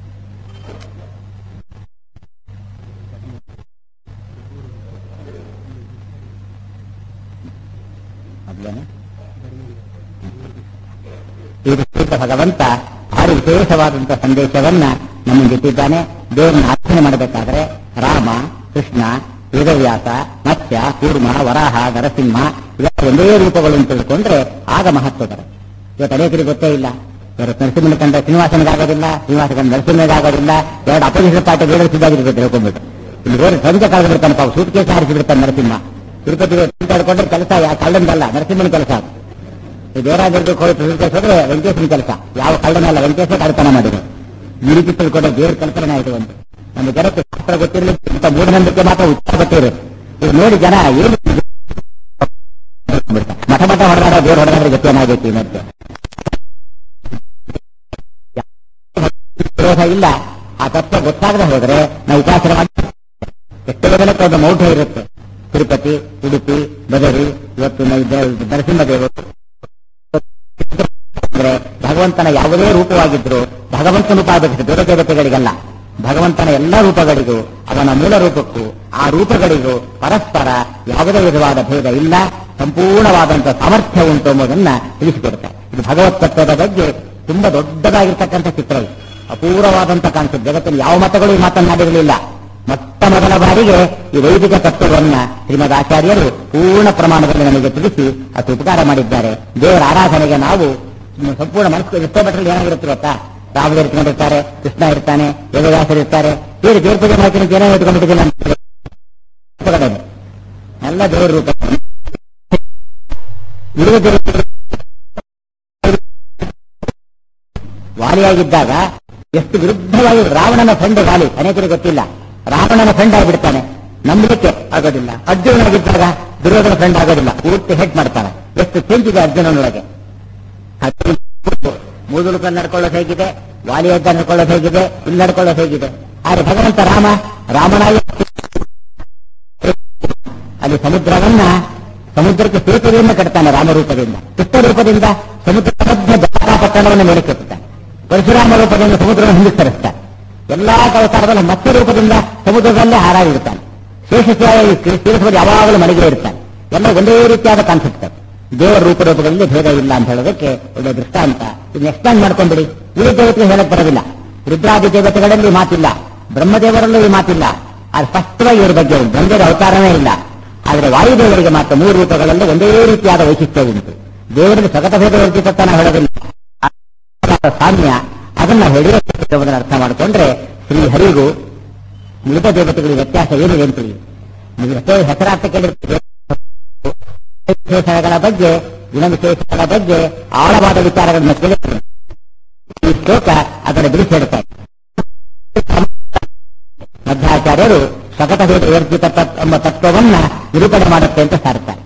ಅದ್ಲೇನೆ? ಈ ವಿಶೇಷ ಭಗವಂತ ಭಾರಿ ವಿಶೇಷವಾದಂತಹ ಸಂದೇಶವನ್ನ ನಮ್ಮ ಇಟ್ಟಿದ್ದಾನೆ ದೇವರನ್ನ ಆರಾಧನೆ ಮಾಡಬೇಕಾದ್ರೆ ರಾಮ ಕೃಷ್ಣ ವೇದವ್ಯಾಸ ಮತ್ಸ್ಯ ಕೂರ್ಮ ವರಾಹ ನರಸಿಂಹ ಇವೆಲ್ಲ ಒಂದೇ ರೂಪಗಳನ್ನು ತಿಳ್ಕೊಂಡ್ರೆ ಆಗ ಮಹತ್ವ ಬರುತ್ತೆ ಇವತ್ತು ಅನೇಕರಿಗೆ ಗೊತ್ತೇ ಇಲ್ಲ ಇವತ್ತು ನರಸಿಂಹನ ಕಂಡ ಶ್ರೀನಿವಾಸನಿಗಾಗೋದಿಲ್ಲ ಶ್ರೀನಿವಾಸ ಕಂಡ ನರಸಿಂಹನಿಗಾಗೋದಿಲ್ಲ ಎರಡು ಅಪೋಸಿಷನ್ ಪಾರ್ಟಿ ಬೇರೆ ಸಿದ್ಧಾಗಿರ್ಬೇಕು ತಿಳ್ಕೊಂಡ್ಬಿಟ್ಟು ಇಲ್ಲಿ ಬೇರೆ ಸಂಜೆ ಕಾಲ ಬಿಡ್ತಾನೆ ಪಾಪ ಸೂಟ್ ಕೇಸ್ ಹಾರಿಸಿ ಬಿಡ್ತಾನೆ ನರಸಿಂಹ ತಿರುಪತಿ ತಿರುಗಾಡ್ಕೊಂಡ್ರೆ ಕೆಲಸ ಯಾ ಕಳ್ಳಂದಲ್ಲ ನರಸಿಂಹನ ಕೆಲಸ ಅದು ಈ ದೇವರಾಜರಿಗೆ ಹೋಗಿ ಪ್ರೆಸಿಡೆಂಟ್ ಹೋದ್ರೆ ವೆಂಕಟೇಶನ ಕೆಲಸ ಯಾವ ಕಳ್ಳನಲ್ಲ ವೆಂಕಟೇಶ ಕಳ್ತನ ಮಾಡಿದೆ ಈ ರೀತಿ ತಿಳ್ಕೊಂಡ್ರೆ ದೇವ್ರ ಕಲ್ಪನೆ ಆಯ್ತು ಒಂದು ನಮ್ಮ ಜನಕ್ಕೆ ಶಾಸ್ತ್ರ ಗೊತ್ತಿರಲಿ ಇಂಥ ಮೂಢನಂಬಿಕೆ ಮಾತ್ರ ಉತ್ತರ ಗೊತ್ತಿರುತ್ತೆ ಇದು ನೋಡಿ ಜನ ಏನು ಬಿಡ್ತಾರೆ. ಮಠ ಮಠ ಹೊಡೆದಾಡ ದೇವ್ರ ಹೊಡೆದಾದ್ರೆ ಗತಿ ಏನಾಗೈತಿ ಈ ಮಧ್ಯೆ ವಿರೋಧ ಇಲ್ಲ ಆ ತತ್ವ ಗೊತ್ತಾಗದೆ ಹೋದ್ರೆ ನಾವು ಉಪಾಸನೆ ಮಾಡಿ ಎಷ್ಟೋ ಜನಕ್ಕೆ ಒಂದು ಮೌಢ್ಯ ಇರುತ್ತೆ ತಿರುಪತಿ ಉಡುಪಿ ಬದರಿ ಇವತ್ತು ನ- ದ- ನರಸಿಂಹದೇವರು ಅಂದ್ರೆ ಭಗವಂತನ ಯಾವುದೇ ರೂಪವಾಗಿದ್ರು ಭಗವಂತನ ರೂಪ ಆಗಬೇಕು ಬೇರೆ ದೇವತೆಗಳಿಗಲ್ಲ ಭಗವಂತನ ಎಲ್ಲ ರೂಪಗಳಿಗೂ ಅವನ ಮೂಲ ರೂಪಕ್ಕೂ ಆ ರೂಪಗಳಿಗೂ ಪರಸ್ಪರ ಯಾವುದೇ ವಿಧವಾದ ಭೇದ ಇಲ್ಲ ಸಂಪೂರ್ಣವಾದಂತಹ ಸಾಮರ್ಥ್ಯ ಉಂಟು ಎಂಬುದನ್ನ ತಿಳಿಸಿಕೊಡುತ್ತೆ ಇದು ಭಗವತ್ ತತ್ವದ ಬಗ್ಗೆ ತುಂಬಾ ದೊಡ್ಡದಾಗಿರ್ತಕ್ಕಂಥ ಚಿತ್ರ ಇದು ಅಪೂರ್ವವಾದಂತ ಕಾನ್ಸೆಪ್ಟ್ ಜಗತ್ತಿನ ಯಾವ ಮತಗಳು ಈ ಮಾತನ್ನಾಡಿರಲಿಲ್ಲ ಮೊಟ್ಟ ಮೊದಲ ಬಾರಿಗೆ ಈ ವೈದಿಕ ತತ್ವವನ್ನ ಶ್ರೀಮದ್ ಆಚಾರ್ಯರು ಪೂರ್ಣ ಪ್ರಮಾಣದಲ್ಲಿ ನಮಗೆ ತಿಳಿಸಿ ಅದು ಉಪಕಾರ ಮಾಡಿದ್ದಾರೆ ದೇವರ ಆರಾಧನೆಗೆ ನಾವು ಸಂಪೂರ್ಣ ಮನಸ್ಸು ಎಷ್ಟೋ ಮಟ್ಟದಲ್ಲಿ ಏನಾಗಿರುತ್ತೆ ಗೊತ್ತಾ ರಾಮದೇವರು ಇಟ್ಕೊಂಡಿರ್ತಾರೆ ಕೃಷ್ಣ ಇರ್ತಾನೆ ವೇದವ್ಯಾಸರು ಇರ್ತಾರೆ ಬೇರೆ ದೇವ್ರ ಪೂಜೆ ಮಾಡ್ತೀನಿ ಅಂತ ಏನೋ ಇಟ್ಕೊಂಡಿದ್ದಿಲ್ಲ ಅಂತ ರೂಪಗಳೇನೆ. ಎಲ್ಲ ದೇವರ ರೂಪ ಉಳಿದ ದೇವರು ವಾಲಿಯಾಗಿದ್ದಾಗ ಎಷ್ಟು ವಿರುದ್ಧವಾಗಿ ರಾವಣನ ಫ್ರೆಂಡ್ ವಾಲಿ ಅನೇಕರಿಗೆ ಗೊತ್ತಿಲ್ಲ ರಾವಣನ ಫ್ರೆಂಡ್ ಆಗಿಬಿಡ್ತಾನೆ ನಂಬಲಿಕ್ಕೆ ಆಗೋದಿಲ್ಲ ಅರ್ಜುನನಾಗಿದ್ದಾಗ ದುರ್ಯೋಧನ ಫ್ರೆಂಡ್ ಆಗೋದಿಲ್ಲ ಪೂರ್ತಿ ಹೆಡ್ ಮಾಡ್ತಾನೆ ಎಷ್ಟು ಚೇಂಜ್ ಇದೆ ಅರ್ಜುನನೊಳಗೆ ಅರ್ಜುನ ಮೂದುಳುಕಲ್ಲಿ ನಡ್ಕೊಳ್ಳೋದು ಹೇಗಿದೆ ವಾಲಿಯದ್ದ ನಡ್ಕೊಳ್ಳೋದು ಹೇಗಿದೆ ಇಲ್ಲಿ ನಡ್ಕೊಳ್ಳೋದು ಹೇಗಿದೆ ಆದ್ರೆ ಭಗವಂತ ರಾಮ ರಾಮನಾಗಿ ಅಲ್ಲಿ ಸಮುದ್ರವನ್ನ ಸಮುದ್ರಕ್ಕೆ ಸೇತುವೆಯನ್ನು ಕಟ್ತಾನೆ ರಾಮರೂಪದಿಂದ ಕೃಷ್ಣ ರೂಪದಿಂದ ಸಮುದ್ರ ಮಧ್ಯ ದ್ವಾರ ಪಟ್ಟಣವನ್ನು ಮೇಲಕ್ಕೆತ್ತಾನೆ ಪರಶುರಾಮ ರೂಪದಿಂದ ಸಮುದ್ರವನ್ನು ಹಿಂದೆ ತರಿಸ್ತಾನೆ ಎಲ್ಲಾ ಅವತಾರದಲ್ಲಿ ಮತ್ಸ್ಯ ರೂಪದಿಂದ ಸಮುದ್ರದಲ್ಲೇ ಹಾರಾಗಿರ್ತಾನೆ ಶೇಷಶಾಹಿ ತೀರ್ಥದಲ್ಲಿ ಯಾವಾಗಲೂ ಮನೆಗೆ ಇರ್ತಾನೆ ಎಲ್ಲ ಒಂದೇ ರೀತಿಯಾದ ಕಾನ್ಸೆಪ್ಟ್ ದೇವರ ರೂಪರೂಪಗಳಲ್ಲಿ ಭೇದ ಇಲ್ಲ ಅಂತ ಹೇಳೋದಕ್ಕೆ ಒಳ್ಳೆ ದೃಷ್ಟಾಂತ ಇದನ್ನ ಎಕ್ಸ್ಪ್ಯಾಂಡ್ ಮಾಡ್ಕೊಂಡ್ಬಿಡಿ ಉಳಿದ ದೇವತೆಗೆ ಹೇಳಕ್ ಬರೋದಿಲ್ಲ ರುದ್ರಾದಿ ದೇವತೆಗಳಲ್ಲಿ ಮಾತಿಲ್ಲ ಬ್ರಹ್ಮದೇವರಲ್ಲೂ ಈ ಮಾತಿಲ್ಲ ಅದು ಸ್ಪಷ್ಟವಾಗಿ ಇವ್ರ ಬಗ್ಗೆ ಉಂಟು. ಬ್ರಹ್ಮದೇವರ ಅವತಾರನೇ ಇಲ್ಲ ಆದರೆ ವಾಯುದೇವರಿಗೆ ಮಾತ್ರ ಮೂರು ರೂಪಗಳಲ್ಲಿ ಒಂದೇ ರೀತಿಯಾದ ವೈಶಿಷ್ಟ್ಯ ಉಂಟು ದೇವರಲ್ಲಿ ಸಗತ ಭೇದ ವರ್ಜಿತನ ಹೇಳೋದಿಲ್ಲ ಆ ಸಾಮ್ಯ ಅದನ್ನ ಹೇಳುವುದನ್ನು ಅರ್ಥ ಮಾಡಿಕೊಂಡ್ರೆ ಶ್ರೀ ಹರಿಗೂ ಉಳಿದ ದೇವತೆಗಳಿಗೆ ವ್ಯತ್ಯಾಸ ಏನಿದೆ ಅಂತ ತಿಳಿಯುತ್ತೆ. ನೀವು ಎಷ್ಟೋ ಹೆಸರಾರ್ಥ ಕೇಳಿರ್ತೀರಿ ವಿಶೇಷಗಳ ಬಗ್ಗೆ ಗುಣವಿಶೇಷಗಳ ಬಗ್ಗೆ ಆಳವಾದ ವಿಚಾರಗಳನ್ನು ಕೇಳಿರ್ತೀರಿ ಈ ಶ್ಲೋಕ ಅದರ ಬಿಡಿಸಿ ಹೇಳ್ತಾರೆ ಮಧ್ವಾಚಾರ್ಯರು ಸ್ವಗತ ವಿವರ್ಜಿತ ತತ್- ಎಂಬ ತತ್ವವನ್ನ ನಿರೂಪಣೆ ಮಾಡುತ್ತೆ ಅಂತ ಸಾರ್ತಾರೆ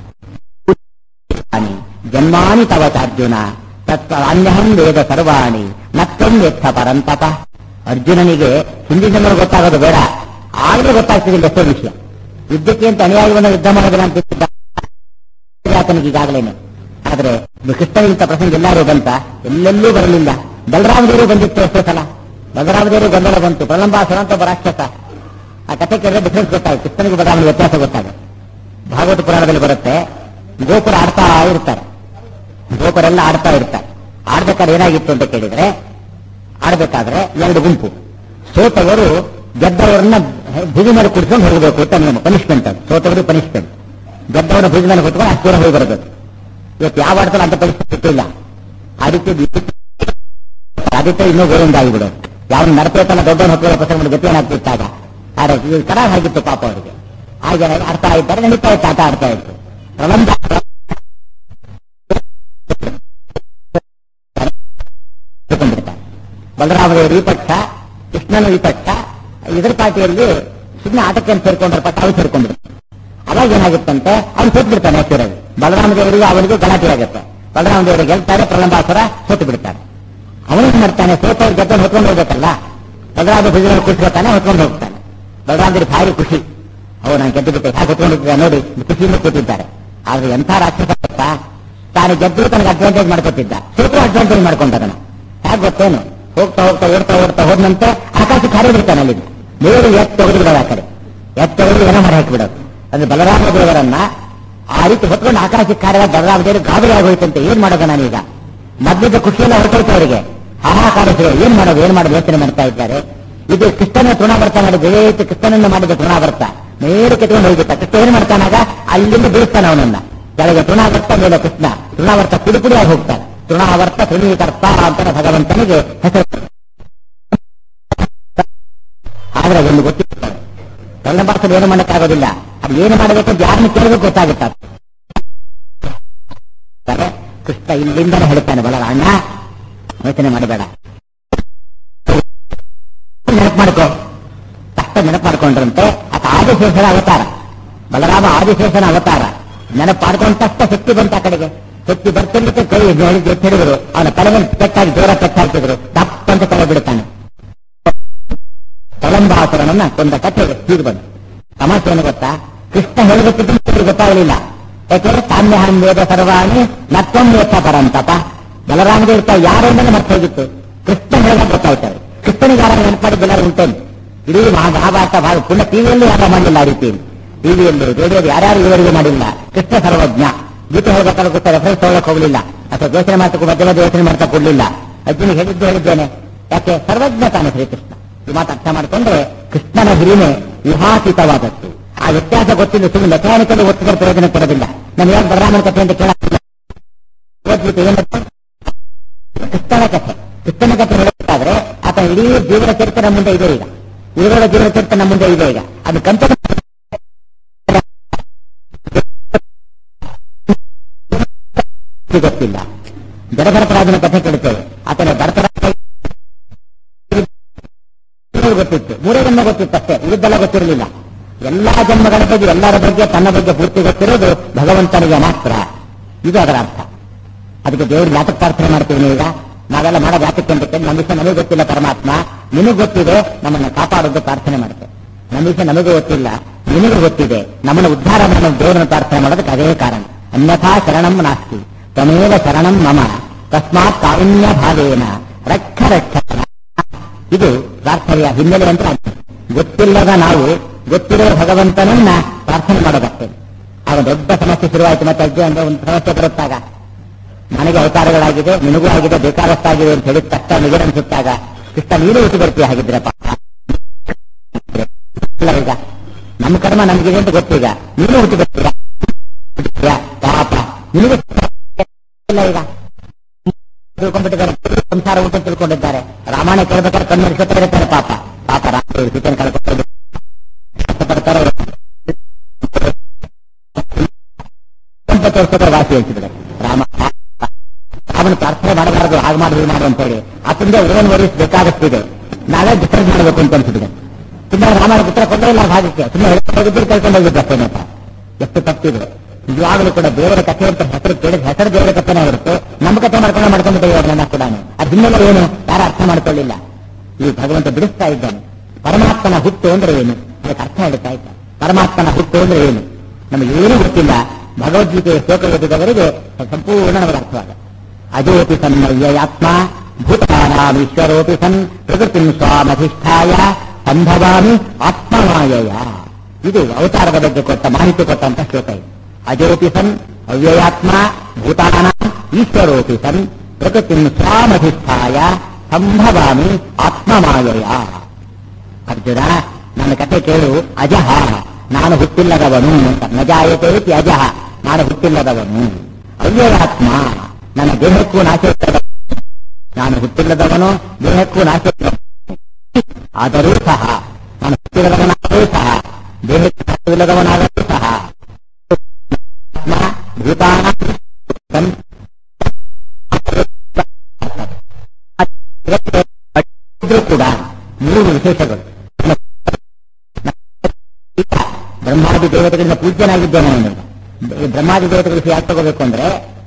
ಜನ್ಮಾನಿ ತವ ಚಾರ್ಜುನ ತತ್ವ ಅನ್ಯಹಂ ವೇದ ಸರ್ವಾಣಿ ನತ್ತಂ ವೆತ್ತ ಪರಂತಪ ಅರ್ಜುನನಿಗೆ ಹಿಂದಿನ ಜನ್ಮ ಗೊತ್ತಾಗೋದು ಬೇಡ ಆಗಲೇ ಗೊತ್ತಾಗ್ತಿದೆ ಎಷ್ಟೋ ವಿಷಯ ಯುದ್ಧಕ್ಕೆ ಅಂತ ಅನುಯಾಯಿಗಳನ್ನು ಯುದ್ಧ ಮಾಡೋದಿಲ್ಲ ಅಂತ ಆತನಿಗೆ ಈಗಾಗಲೇನೆ ಆದ್ರೆ ಕೃಷ್ಣನಿಗಿಂತ ಪ್ರಸಂಗ ಎಲ್ಲರೂ ಬಂತ ಎಲ್ಲೆಲ್ಲೂ ಬರಲಿಲ್ಲ ಬಲರಾಮದೇವರು ಬಂದಿತ್ತು ಎಷ್ಟೋ ಸಲ ಬಲರಾಮದೇವರು ಗೊಂದಲ ಬಂತು ಪ್ರಲಂಬಾಸುರ ಅಂತ ಒಬ್ಬ ರಾಕ್ಷಸ ಆ ಕಥೆ ಕೇಳಿದ್ರೆ ಡಿಫ್ರೆನ್ಸ್ ಗೊತ್ತಾಗುತ್ತೆ ಕೃಷ್ಣನಿಗೆ ಬಲರಾಮನ ವ್ಯತ್ಯಾಸ ಗೊತ್ತಾಗುತ್ತೆ ಭಾಗವತ ಪುರಾಣದಲ್ಲಿ ಬರುತ್ತೆ ಗೋಪುರ ಆಡ್ತಾ ಇರ್ತಾರೆ ಗೋಪುರೆಲ್ಲ ಆಡ್ತಾ ಇರ್ತಾರೆ ಆಡ್ಬೇಕಾದ್ರೆ ಏನಾಗಿತ್ತು ಅಂತ ಕೇಳಿದ್ರೆ ಆಡ್ಬೇಕಾದ್ರೆ ಎರಡು ಗುಂಪು ಸೋತವರು ಗೆದ್ದವರನ್ನ ಭುಜಿ ಮೇಲೆ ಕುಡಿಸ್ಕೊಂಡು ಹೋಗಬೇಕು ಅಂತ ನಿಯಮ ಪನಿಷ್ಮೆಂಟ್ ಅದು ಸೋತವರು ಪನಿಷ್ಮೆಂಟ್ ಗೆದ್ದವರ ಭುಜಿ ಮೇಲೆ ಕುತ್ಕೊಂಡು ಅಷ್ಟು ದೂರ ಹೋಗಿ ಬರಬೇಕು ಇವತ್ತು ಯಾವ ಆಡ್ತಾರೆ ಅಂತ ಪರಿಸ್ಥಿತಿ ಇಲ್ಲ ಆದಿತ್ಯ ಆದಿತ್ಯ ಇನ್ನೂ ಗೋವಿಂದ ಆಗಿಬಿಡು ಯಾವ ನಡಪೇತನ ದೊಡ್ಡವನು ಹೊತ್ತಿರೋ ಪ್ರಸಂಗ ಮಾಡಿ ಗತಿ ಏನಾಗ್ತಿತ್ತಾಗ ಆದ್ರೆ ಈ ತರ ಆಗಿತ್ತು ಪಾಪ ಅವರಿಗೆ ಹಾಗೆ ಆಡ್ತಾ ಇದ್ದಾರೆ ನಡೀತಾ ಇತ್ತು ಆಟ ಆಡ್ತಾ ಇತ್ತು ಪ್ರಬಂಧ ತಿಳ್ಕೊಂಡಿರ್ತಾರೆ ಬಲರಾಮದೇವರು ಈ ಪಕ್ಷ ಕೃಷ್ಣನ ಈ ಪಕ್ಷ ಇದ್ರ ಪಾರ್ಟಿಯಲ್ಲಿ ಸುಮ್ಮನೆ ಆಟಕ್ಕೆ ಅಂತ ಸೇರ್ಕೊಂಡ್ರ ಪಟ್ಟ ಅವ್ರು ಸೇರ್ಕೊಂಡಿರ್ತಾರೆ ಅವಾಗ ಏನಾಗುತ್ತಂತೆ ಅವ್ನು ಸೋತ್ ಬಿಡ್ತಾನೆ ಹತ್ತಿರಾಗಿ ಬಲರಾಮದೇವರಿಗೂ ಅವನಿಗೂ ಗಲಾಟೆ ಆಗುತ್ತೆ ಬಲರಾಮದೇವರು ಗೆಲ್ತಾರೆ ಪ್ರಲಂಬಾಸುರ ಸೋತು ಬಿಡ್ತಾರೆ ಅವನೇನ್ ಮಾಡ್ತಾನೆ ಸೋತವ್ರ ಜೊತೆ ಹೊತ್ಕೊಂಡು ಹೋಗ್ಬೇಕಲ್ಲ ಬಲರಾಮ ಭುಜನ ಕೂತ್ಕೊತಾನೆ ಹೊತ್ಕೊಂಡು ಹೋಗ್ತಾನೆ ಬಲರಾಮದೇವಿ ಭಾರಿ ಖುಷಿ ಅವು ನಾನು ಗೆದ್ದು ಬಿಟ್ಟೆ ಹಾಗೆ ಹೊತ್ಕೊಂಡಿದ್ದ ನೋಡಿ ಖುಷಿಯಿಂದ ಕೂತಿದ್ದಾರೆ ಆದ್ರೆ ಎಂಥ ರಾಕ್ಷಸ ಗೊತ್ತಾ? ತಾನು ಗೆದ್ದು ತನಗೆ ಅಡ್ವಾಂಟೇಜ್ ಮಾಡ್ಕೊತಿದ್ದ ಸೋತು ಅಡ್ವಾಂಟೇಜ್ ಮಾಡ್ಕೊಂಡದನ ಹೇಗೆ ಗೊತ್ತೇನು ಹೋಗ್ತಾ ಹೋಗ್ತಾ ಓಡ್ತಾ ಓಡ್ತಾ ಹೋದ್ನಂತೆ ಆಕಾಶಕ್ಕೆ ಹಾರಿ ಬಿಡ್ತಾನೆ ಅಲ್ಲಿ ನೀರು ಎತ್ತು ತೆಗೆದು ಬಿಡೋದು ಆ ಕಡೆ ಎತ್ತು ತೆಗೆದು ಏನೋ ಮಾಡಿ ಹಾಕಿಬಿಡೋದು ಅಂದ್ರೆ ಬಲರಾಮ ದೇವರನ್ನ ಆ ರೀತಿ ಹೊತ್ಕೊಂಡು ಆಕಾಶಕ್ಕೆ ಹಾರಿದ ಬಲರಾಮ ದೇವರು ಗಾಬರಿ ಆಗೋಯ್ತಂತೆ ಏನ್ ಮಾಡೋದು ನಾನೀಗ ಮೊದಲಿದ್ದ ಖುಷಿಯೆಲ್ಲ ಹೊರಟೋಯ್ತು ಅವರಿಗೆ ಹಾಹಾಕಾರ ಶುರು. ಏನ್ ಮಾಡೋದು ಏನ್ ಮಾಡೋದು ಯೋಚನೆ ಮಾಡ್ತಾ ಇದ್ದಾರೆ ಇದು ಕೃಷ್ಣನ ತೃಣಾವರ್ತ ಮಾಡಿದ ಜಯೇತು ಕೃಷ್ಣನನ್ನ ಮಾಡಿದ ತೃಣಾವರ್ತ ನೇರ ಕೆತ್ಕೊಂಡು ಹೋಗ್ಬಿಟ್ಟ ಕೃಷ್ಣ ಏನ್ ಮಾಡ್ತಾನಾಗ ಅಲ್ಲಿಂದ ಬೀಳ್ತಾನೆ ಅವನನ್ನ ಕೆಳಗೆ ತೃಣಾವರ್ತ ಮೇಲೆ ಕೃಷ್ಣ ತೃಣಾವರ್ತ ಪುಡಿ ಪುಡಿಯಾಗಿ ಹೋಗ್ತಾನೆ ತೃಣಾವರ್ತ ತೃಣೀಕರ್ತ ಅಂತ ಭಗವಂತನಿಗೆ ಹೆಸರು ಆದ್ರೆ ಒಂದು ಗೊತ್ತಿರ್ತಾರೆ ಪ್ರಲಂಬಾಸಲ್ಲಿ ಏನು ಮಾಡಕ್ಕಾಗೋದಿಲ್ಲ ಅದು ಏನು ಮಾಡಬೇಕು ಅಂತ ಯಾರನ್ನು ಕೇಳಬೇಕು ಗೊತ್ತಾಗುತ್ತೆ ಸರಿ? ಕೃಷ್ಣ ಇಲ್ಲಿಂದನೇ ಹೇಳ್ತಾನೆ ಬಲ ಅಣ್ಣ ಯೋಚನೆ ಮಾಡಬೇಡ ನೆನಪು ಮಾಡ್ಕೋ ತಕ್ಷಣ ನೆನಪು ಮಾಡ್ಕೊಂಡ್ರಂತೆ ಆತ ಆದಿಶೇಷನ ಅವತಾರ ಬಲರಾಮ ಆದಿಶೇಷನ ಅವತಾರ ನೆನಪು ಮಾಡ್ಕೊಂಡ ತಕ್ಷಣ ಶಕ್ತಿ ಬಂತ ಆ ಕಡೆಗೆ ಶಕ್ತಿ ಬರ್ತಿರ್ಲಿಕ್ಕೆ ಕೈ ಹೇಳಿದ್ರು ಎತ್ತಿ ಹಿಡಿದ್ರು ಅವನ ತಲೆ ಮೇಲೆ ಪೆಟ್ಟಾಗಿ ಜೋರ ಪೆಟ್ಟಾಗ್ತಿದ್ರು ತಪ್ಪಂತ ತಲೆ ಬಿಡುತ್ತಾನೆ ಪ್ರಲಂಬಾಸುರನನ್ನ ಕೊಂದ ಕಥೆ ಹೀಗೆ ಬಂತು ತಮಾಷೆ ಏನು ಗೊತ್ತಾ ಕೃಷ್ಣ ಹೇಳಬೇಕಿದ್ದು ಇವ್ರಿಗೆ ಗೊತ್ತಾಗಲಿಲ್ಲ ಯಾಕೆಂದ್ರೆ ತಾಮ್ಯಹಂ ವೇದ ಸರ್ವಾಣಿ ನತ್ವಂ ವೇತ್ತ ಪರಂತಪ ಬಲರಾಮದೇವ ಇರ್ತಾವ ಯಾರಿಂದಲೇ ಮತ್ತೆ ಹೋಗಿತ್ತು ಕೃಷ್ಣ ಹೇಳೋದು ಗೊತ್ತಾಯ್ತಾರೆ ಕೃಷ್ಣನಿಗೆ ಯಾರು ನೆನಪಾಡಿದ್ದೆಲ್ಲ ಉಂಟೇನು ಇಡೀ ಮಹಾ ಮಹಾಭಾರತ ಭಾಳ ಪುಣ್ಯ ಟಿವಿಯಲ್ಲಿ ಯಾರು ಮಾಡಿಲ್ಲ ಆ ರೀತಿ ಟಿವಿಯಲ್ಲಿ ರೇಡಿಯೋದು ಯಾರ್ಯಾರು ಇವರಿಗೆ ಮಾಡಿಲ್ಲ ಕೃಷ್ಣ ಸರ್ವಜ್ಞ ಗೀತೆ ಹೇಳ್ಬೇಕಾದ್ರೆ ಗೊತ್ತಾ ರೆಫರೆನ್ಸ್ ತಗೊಳಕ್ ಹೋಗ್ಲಿಲ್ಲ ಅಥವಾ ಯೋಚನೆ ಮಾಡ್ತಾ ಮಧ್ಯ ಮಧ್ಯೆ ಯೋಚನೆ ಮಾಡ್ತಾ ಕೊಡ್ಲಿಲ್ಲ ಅರ್ಜುನಿಗೆ ಹೇಳಿದ್ದು ಹೇಳಿದ್ದೇನೆ ಯಾಕೆ ಸರ್ವಜ್ಞ ತಾನೆ ಶ್ರೀಕೃಷ್ಣ ಈ ಮಾತು ಅರ್ಥ ಮಾಡಿಕೊಂಡ್ರೆ ಕೃಷ್ಣನ ಹಿರಿಮೆ ವಿಹಾತೀತವಾದದ್ದು ಆ ವ್ಯತ್ಯಾಸ ಗೊತ್ತಿಲ್ಲ ಸುಮ್ಮನೆ ಮೆಕ್ಯಾನಿಕಲ್ ಒತ್ತಿದ್ರೆ ಪ್ರಯೋಜನ ಕೊಡೋದಿಲ್ಲ ನಾನು ಯಾರು ಬಲರಾಮನ ಕಥೆ ಅಂತ ಕೇಳ ಓದ್ಬಿಟ್ಟು ಏನಂತ ಕೃಷ್ಣನ ಕಥೆ ಕೃಷ್ಣನ ಕಥೆ ಹೇಳಬೇಕಾದ್ರೆ ಆತ ಇಡೀ ಜೀವನ ಚರಿತ್ರೆ ನಮ್ಮ ಮುಂದೆ ಇದೆ ಈಗ ಇವರ ಜೀವನ ಚರಿತ್ರೆ ನಮ್ಮ ಮುಂದೆ ಇದೆ ಈಗ ಅದು ಕಂತ ಗೊತ್ತಿಲ್ಲ ಜಡಭರತರಾಜನ ಕಥೆ ಕೇಳುತ್ತೇವೆ ಆತನ ಭರತರಾಜ ಮೂರು ಗೊತ್ತಿತ್ತು ಮೂರೇ ಜನ್ಮ ಗೊತ್ತಿತ್ತು ಅಷ್ಟೇ ಉಳಿದೆಲ್ಲ ಗೊತ್ತಿರಲಿಲ್ಲ ಎಲ್ಲಾ ಜನ್ಮಗಳ ಬಗ್ಗೆ ಎಲ್ಲರ ಬಗ್ಗೆ ತನ್ನ ಬಗ್ಗೆ ಪೂರ್ತಿ ಗೊತ್ತಿರೋದು ಭಗವಂತನಿಗೆ ಮಾತ್ರ ಇದು ಅದರ ಅರ್ಥ ಅದಕ್ಕೆ ದೇವರು ಜಾತಕ ಪ್ರಾರ್ಥನೆ ಮಾಡ್ತೀವಿ ಈಗ ನಾವೆಲ್ಲ ಮಾಡೋ ಜಾತಕ ಅಂತ ಕೇಳಿ ನಮ್ಮ ವಿಷಯ ನಮಗೆ ಗೊತ್ತಿಲ್ಲ ಪರಮಾತ್ಮ ನಿನಗೆ ಗೊತ್ತಿದೆ ನಮ್ಮನ್ನು ಕಾಪಾಡೋದು ಪ್ರಾರ್ಥನೆ ಮಾಡುತ್ತೆ ನಮ್ಮ ವಿಷಯ ನಮಗೆ ಗೊತ್ತಿಲ್ಲ ನಿನಗೆ ಗೊತ್ತಿದೆ ನಮ್ಮನ್ನು ಉದ್ಧಾರ ಮಾಡೋ ದೇವರನ್ನು ಪ್ರಾರ್ಥನೆ ಮಾಡೋದಕ್ಕೆ ಅದೇ ಕಾರಣ ಅನ್ಯಥಾ ಶರಣಂ ನಾಸ್ತಿ ತಮೇವ ಶರಣಂ ಮಮ ತಸ್ಮಾತ್ ಕಾರುಣ್ಯ ಭಾವೇನ ರಕ್ಷ ರಕ್ಷ ಇದು ಪ್ರಾರ್ಥನೆಯ ಹಿನ್ನೆಲೆ ಅಂತ ಆಗಿದೆ. ಗೊತ್ತಿಲ್ಲದ ನಾವು ಗೊತ್ತಿರೋ ಭಗವಂತನನ್ನ ಪ್ರಾರ್ಥನೆ ಮಾಡೋದಷ್ಟೇ ಆಗ ದೊಡ್ಡ ಸಮಸ್ಯೆ ಶುರುವಾಯಿತು ಮತ್ತೆ ಅಜ್ಜಿ ಅಂದ್ರೆ ಒಂದು ಸಮಸ್ಯೆ ಬರುತ್ತಾಗ ನನಗೆ ಅವತಾರಗಳಾಗಿದೆ ನಿನಗೂ ಆಗಿದೆ ಬೇಕಾದಷ್ಟಾಗಿದೆ ಅಂತ ಹೇಳಿದ ತಕ್ಷಣ ನಿಗಡ ಅನಿಸುತ್ತಾಗ ಕೃಷ್ಣ ನೀನು ಹುಟ್ಟು ಬರ್ತೀಯ ಹಾಗಿದ್ರೆ ಪಾಪ ಇಲ್ಲ ಈಗ ನಮ್ಮ ಕರ್ಮ ನಮಗಿದೆ ಅಂತ ಗೊತ್ತೀಗ ನೀನು ಹುಟ್ಟು ಬರ್ತೀಯ ಹುಟ್ಟಿದ್ಯಾ? ಪಾಪ ನಿನಗೆ ಇಲ್ಲ ಈಗ ತಿಳ್ಕೊಂಡ್ಬಿಟ್ಟಿದ್ದಾರೆ ಸಂಸಾರ ಊಟ ತಿಳ್ಕೊಂಡಿದ್ದಾರೆ ರಾಮಾಯಣ ಕೇಳ್ಬೇಕಾದ್ರೆ ಕಣ್ಣು ಹಿಡಿಸುತ್ತಾ ಇರ್ತಾರೆ ಪಾಪ ಪಾಪ ರಾಮ ಸೀತೆಯನ್ನು ಕಳ್ಕೊಂಡು ಕಷ್ಟಪಡ್ತಾರೆ ಒಂಬತ್ತು ವರ್ಷದ ವಾಸಿ ಹೇಳ್ತಿದ್ದಾರೆ ರಾಮ ರಾಮನ ನಾನು ಪ್ರಾರ್ಥನೆ ಮಾಡಬಾರದು ಹಾಗೆ ಮಾಡಿ ಹೀಗೆ ಮಾಡು ಅಂತೇಳಿ ಆತಂದೆ ಓನ್ ವರೀಸ್ ಬೇಕಾದಷ್ಟಿದೆ ನಾವೇ ಡಿಸ್ಟರ್ಬ್ ಮಾಡಬೇಕು ಅಂತ ಅನ್ಸಿದೆ ತುಂಬಾ ರಾಮಾಯಣ ಪುತ್ರ ಕೊಂಡೇ ಇಲ್ಲ ಭಾಗಕ್ಕೆ ಸುಮ್ಮನೆ ಹೋಗಿದ್ದು ಕಳ್ಕೊಂಡು ಹೋಗಿದ್ದು ಅಷ್ಟೇ ಮಾತ್ರ ಎಷ್ಟು ತಪ್ಪಿದೆ ನಿಜವಾಗಲೂ ಕೂಡ ದೇವರ ಕಥೆ ಅಂತ ಹೆಸರು ಕೇಳಿದ ಹೆಸರು ದೇವರ ಕಥೆನೇ ಹೊರತು ನಮ್ಮ ಕಥೆ ಮಾಡ್ಕೊಂಡು ಮಾಡ್ಕೊಂಡಿದ್ದೇವೆ ಅವ್ರನ್ನ ಕೂಡ ಅದ್ ಹಿನ್ನೆಲೆ ಏನು ಯಾರು ಅರ್ಥ ಮಾಡ್ಕೊಳ್ಳಿಲ್ಲ ಈ ಭಗವಂತ ಬಿಡಿಸ್ತಾ ಇದ್ದಾನೆ ಪರಮಾತ್ಮನ ಹುಟ್ಟು ಅಂದ್ರೆ ಏನು ಅದಕ್ಕೆ ಅರ್ಥ ಹೇಳ್ತಾ ಇದ್ದ ಪರಮಾತ್ಮನ ಹುಟ್ಟು ಅಂದ್ರೆ ಏನು ನಮಗೆ ಏನೂ ಗೊತ್ತಿಲ್ಲ ಭಗವದ್ಗೀತೆಯ ಶ್ಲೋಕ ಓದಿದವರಿಗೆ ಸಂಪೂರ್ಣ ನಮಗೆ ಅರ್ಥವಾದ ಅಜೋಪಿ ಸನ್ಮಯ್ಯಾತ್ಮ ಭೂತಾನಾಂ ಈಶ್ವರೋಪಿ ಸನ್ ಪ್ರಕೃತಿಂ ಸ್ವಾಮಧಿಷ್ಠಾಯ ಸಂಭವಾಮಿ ಆತ್ಮಮಾಯಯ ಇದು ಅವತಾರದ ಬಗ್ಗೆ ಕೊಟ್ಟ ಮಾಹಿತಿ ಕೊಟ್ಟಂತ ಶ್ಲೋಕ ಇದು ಅಜೋಪಿ ಸನ್ ಅವ್ಯಯಾತ್ಮ ಭೂತಾನ ಈಶ್ವರೋಪಿ ಸನ್ ಪ್ರಕೃತಿಂ ಸ್ವಾಮಧಿಷ್ಠಾಯ ಸಂಭವಾಮಿ ಆತ್ಮಮಾಯಯ ಅರ್ಜುನ ನನ್ನ ಕತೆ ಕೇಳು ಅಜಹ ನಾನು ಹುಟ್ಟಿಲ್ಲದವನು ಅಂತ ನಜಾಯತೆ ಇತಿ ಅಜಹ ನಾನು ಹುಟ್ಟಿಲ್ಲದವನು ಅವ್ಯಯಾತ್ಮ ನನ್ನ ದೇಹಕ್ಕೂ ನಾಶ ಇಲ್ಲದವನು. ನಾನು ಹುಟ್ಟಿಲ್ಲದವನು ದೇಹಕ್ಕೂ ನಾಶ ಇಲ್ಲದವನು. ಆದರೂ ಸಹ ನಾನು ಹುಟ್ಟಿಲ್ಲದವನಾದರೂ ಸಹ ದೇಹಕ್ಕೆ ನಾಶವಿಲ್ಲದವನಾದರೂ ಸಹ ಆತ್ಮ ಭೂತಾನ ಸನ್- ಇದ್ರೂ ಕೂಡ ಮೂರು ವಿಶೇಷಗಳು ಬ್ರಹ್ಮಾದಿ ದೇವತೆಗಳಿಂದ ಪೂಜ್ಯನಾಗಿದ್ದೇನೆ ನಾನು ಈ ಬ್ರಹ್ಮಾದಿ ದೇವತೆಗಳಿಗೆ ಯಾಕೆ ತಗೋಬೇಕು ಅಂದ್ರೆ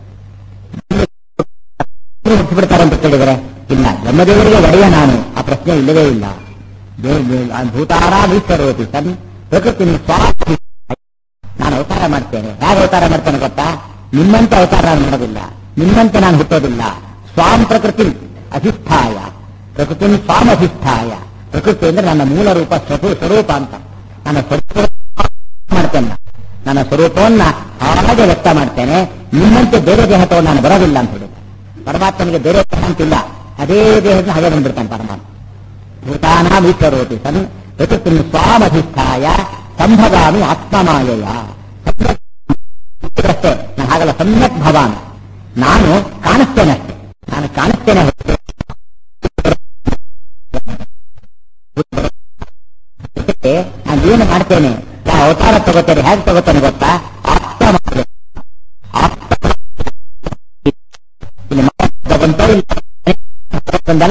ಹುಟ್ಟಿಬಿಡ್ತಾರೆ ಅಂತ ಕೇಳಿದರೆ ಇಲ್ಲ ಬ್ರಹ್ಮದೇವರಿಗೆ ಒಡೆಯ ನಾನು ಆ ಪ್ರಶ್ನೆ ಇಲ್ಲವೇ ಇಲ್ಲ ಭೂತಾರಾಧೀಶ್ವರೋತಿ ಸನ್ ಪ್ರಕೃತಿ ಸ್ವಾಮಿ ನಾನು ಅವತಾರ ಮಾಡ್ತೇನೆ ಹೇಗೆ ಅವತಾರ ಮಾಡ್ತೇನೆ ಗೊತ್ತಾ ನಿಮ್ಮಂತೆ ಅವತಾರ ನಾನು ಮಾಡೋದಿಲ್ಲ ನಿಮ್ಮಂತೆ ನಾನು ಹುಟ್ಟೋದಿಲ್ಲ ಸ್ವಾಂ ಪ್ರಕೃತಿ ಅಧಿಷ್ಠಾಯ ಪ್ರಕೃತಿ ಸ್ವಾಮ್ ಅಧಿಷ್ಠಾಯ ಪ್ರಕೃತಿ ಅಂದ್ರೆ ನನ್ನ ಮೂಲ ರೂಪ ಸ್ವರೂ ಸ್ವರೂಪ ಅಂತ ನನ್ನ ಸ್ವರೂಪ ಮಾಡ್ತೇನೆ ನಾನು. ನನ್ನ ಸ್ವರೂಪವನ್ನ ಹಾಗೆ ವ್ಯಕ್ತ ಮಾಡ್ತೇನೆ ನಿಮ್ಮಂತೆ ಬೇರೆ ದೇಹ ತಗೊಂಡು ನಾನು ಬರೋದಿಲ್ಲ ಅಂತ ಹೇಳಿದೆ ಪರಮಾತ್ಮನಿಗೆ ಬೇರೆ ದೇಹ ಅಂತಿಲ್ಲ ಅದೇ ದೇಹದ ಹಾಗೆ ಬಂದ್ಬಿಡ್ತಾನೆ ಪರಮಾತ್ಮ ಭೂತಾನಾಮೀಶ್ವರೋತಿ ಸನ್ ಪ್ರಕೃತಿ ಸ್ವಾಮಧಿಷ್ಠಾಯ ಸಂಭವಾಮಿ ಆತ್ಮಮಾಯಯ ಅಷ್ಟೇ ನಾನು ಹಾಗಲ್ಲ ಸಮ್ಯಕ್ ಭವಾನ್ ನಾನು ಕಾಣಿಸ್ತೇನೆ ಅಷ್ಟೇ ನಾನು ಕಾಣಿಸ್ತೇನೆ ಹೊರತು ಅದಕ್ಕೆ ನಾನು ಏನು ಮಾಡ್ತೇನೆ ಯಾವ ಅವತಾರ ತಗೋತೇನೆ ಹೇಗೆ ತಗೋತೇನೆ ಗೊತ್ತಾ ಆಪ್ತ ಮಾಡ್ತೇನೆ ಆಪ್ತ ಇಲ್ಲಿ ಮಾತ್ರ ಬಂತೋ ಇಲ್ಲ ಬಂದಲ್ಲ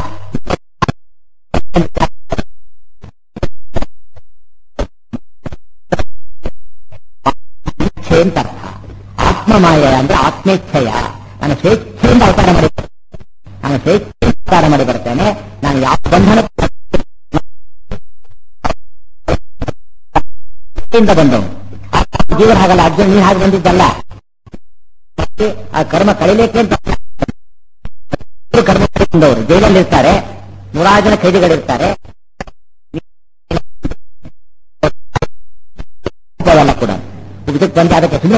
ಇಚ್ಛೆ ಅಂತ ಅರ್ಥ ಆತ್ಮಮಾಯ ಅಂದ್ರೆ ಆತ್ಮೇಚ್ಛೆಯ ನಾನು ಸ್ವೇಚ್ಛೆಯಿಂದ ಅವತಾರ ಮಾಡಿ ನಾನು ಸ್ವೇಚ್ಛೆಯಿಂದ ಅವತಾರ ಮಾಡಿ ಬರ್ತೇನೆ ನಾನು ಯಾವ ಬಂಧನ ಇಂದ ಬಂದವನು ಆ ಜೀವನ ಹಾಗಲ್ಲ ಅರ್ಜುನ್ ನೀನ್ ಹಾಗೆ ಬಂದಿದ್ದಲ್ಲ ಮತ್ತೆ ಆ ಕರ್ಮ ಕಳಿಲಿಕ್ಕೆ ಅಂತ ಇಬ್ರು ಕರ್ಮ ಬಂದವರು ಜೈಲಲ್ಲಿ ಇರ್ತಾರೆ ನೂರಾರು ಜನ ಖೈದಿಗಳಿರ್ತಾರೆ ಅವೆಲ್ಲ ಕೂಡ ಇದಕ್ಕೆ ಬಂದು ಅದಕ್ಕೆ ಸುಮ್ಮನೆ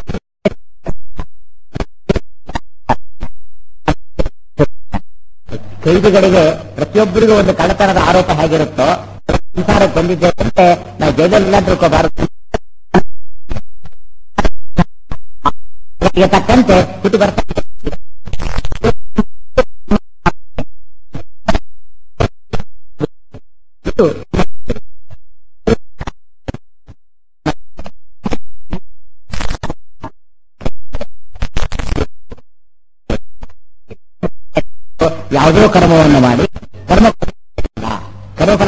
ಖೈದಿಗಳಿಗೆ ಪ್ರತಿಯೊಬ್ಬರಿಗೂ ಒಂದು ಕಳ್ಳತನದ ಆರೋಪ ಹೇಗಿರುತ್ತೋ ಸಂಸಾರಕ್ಕೆ ಬಂದಿದ್ದೇವೆ ಅಂದ್ರೆ ನಾವು ಜೈಲಲ್ಲಿ ತಿಳ್ಕೋಬಾರದು ಅದಕ್ಕೆ ತಕ್ಕಂತೆ ಹುಟ್ಟು ಬರ್ತಾರೆ ಇದು ಯಾವುದೋ ಕರ್ಮವನ್ನು ಮಾಡಿ ಕರ್ಮ ಕರ್ಮಫಲ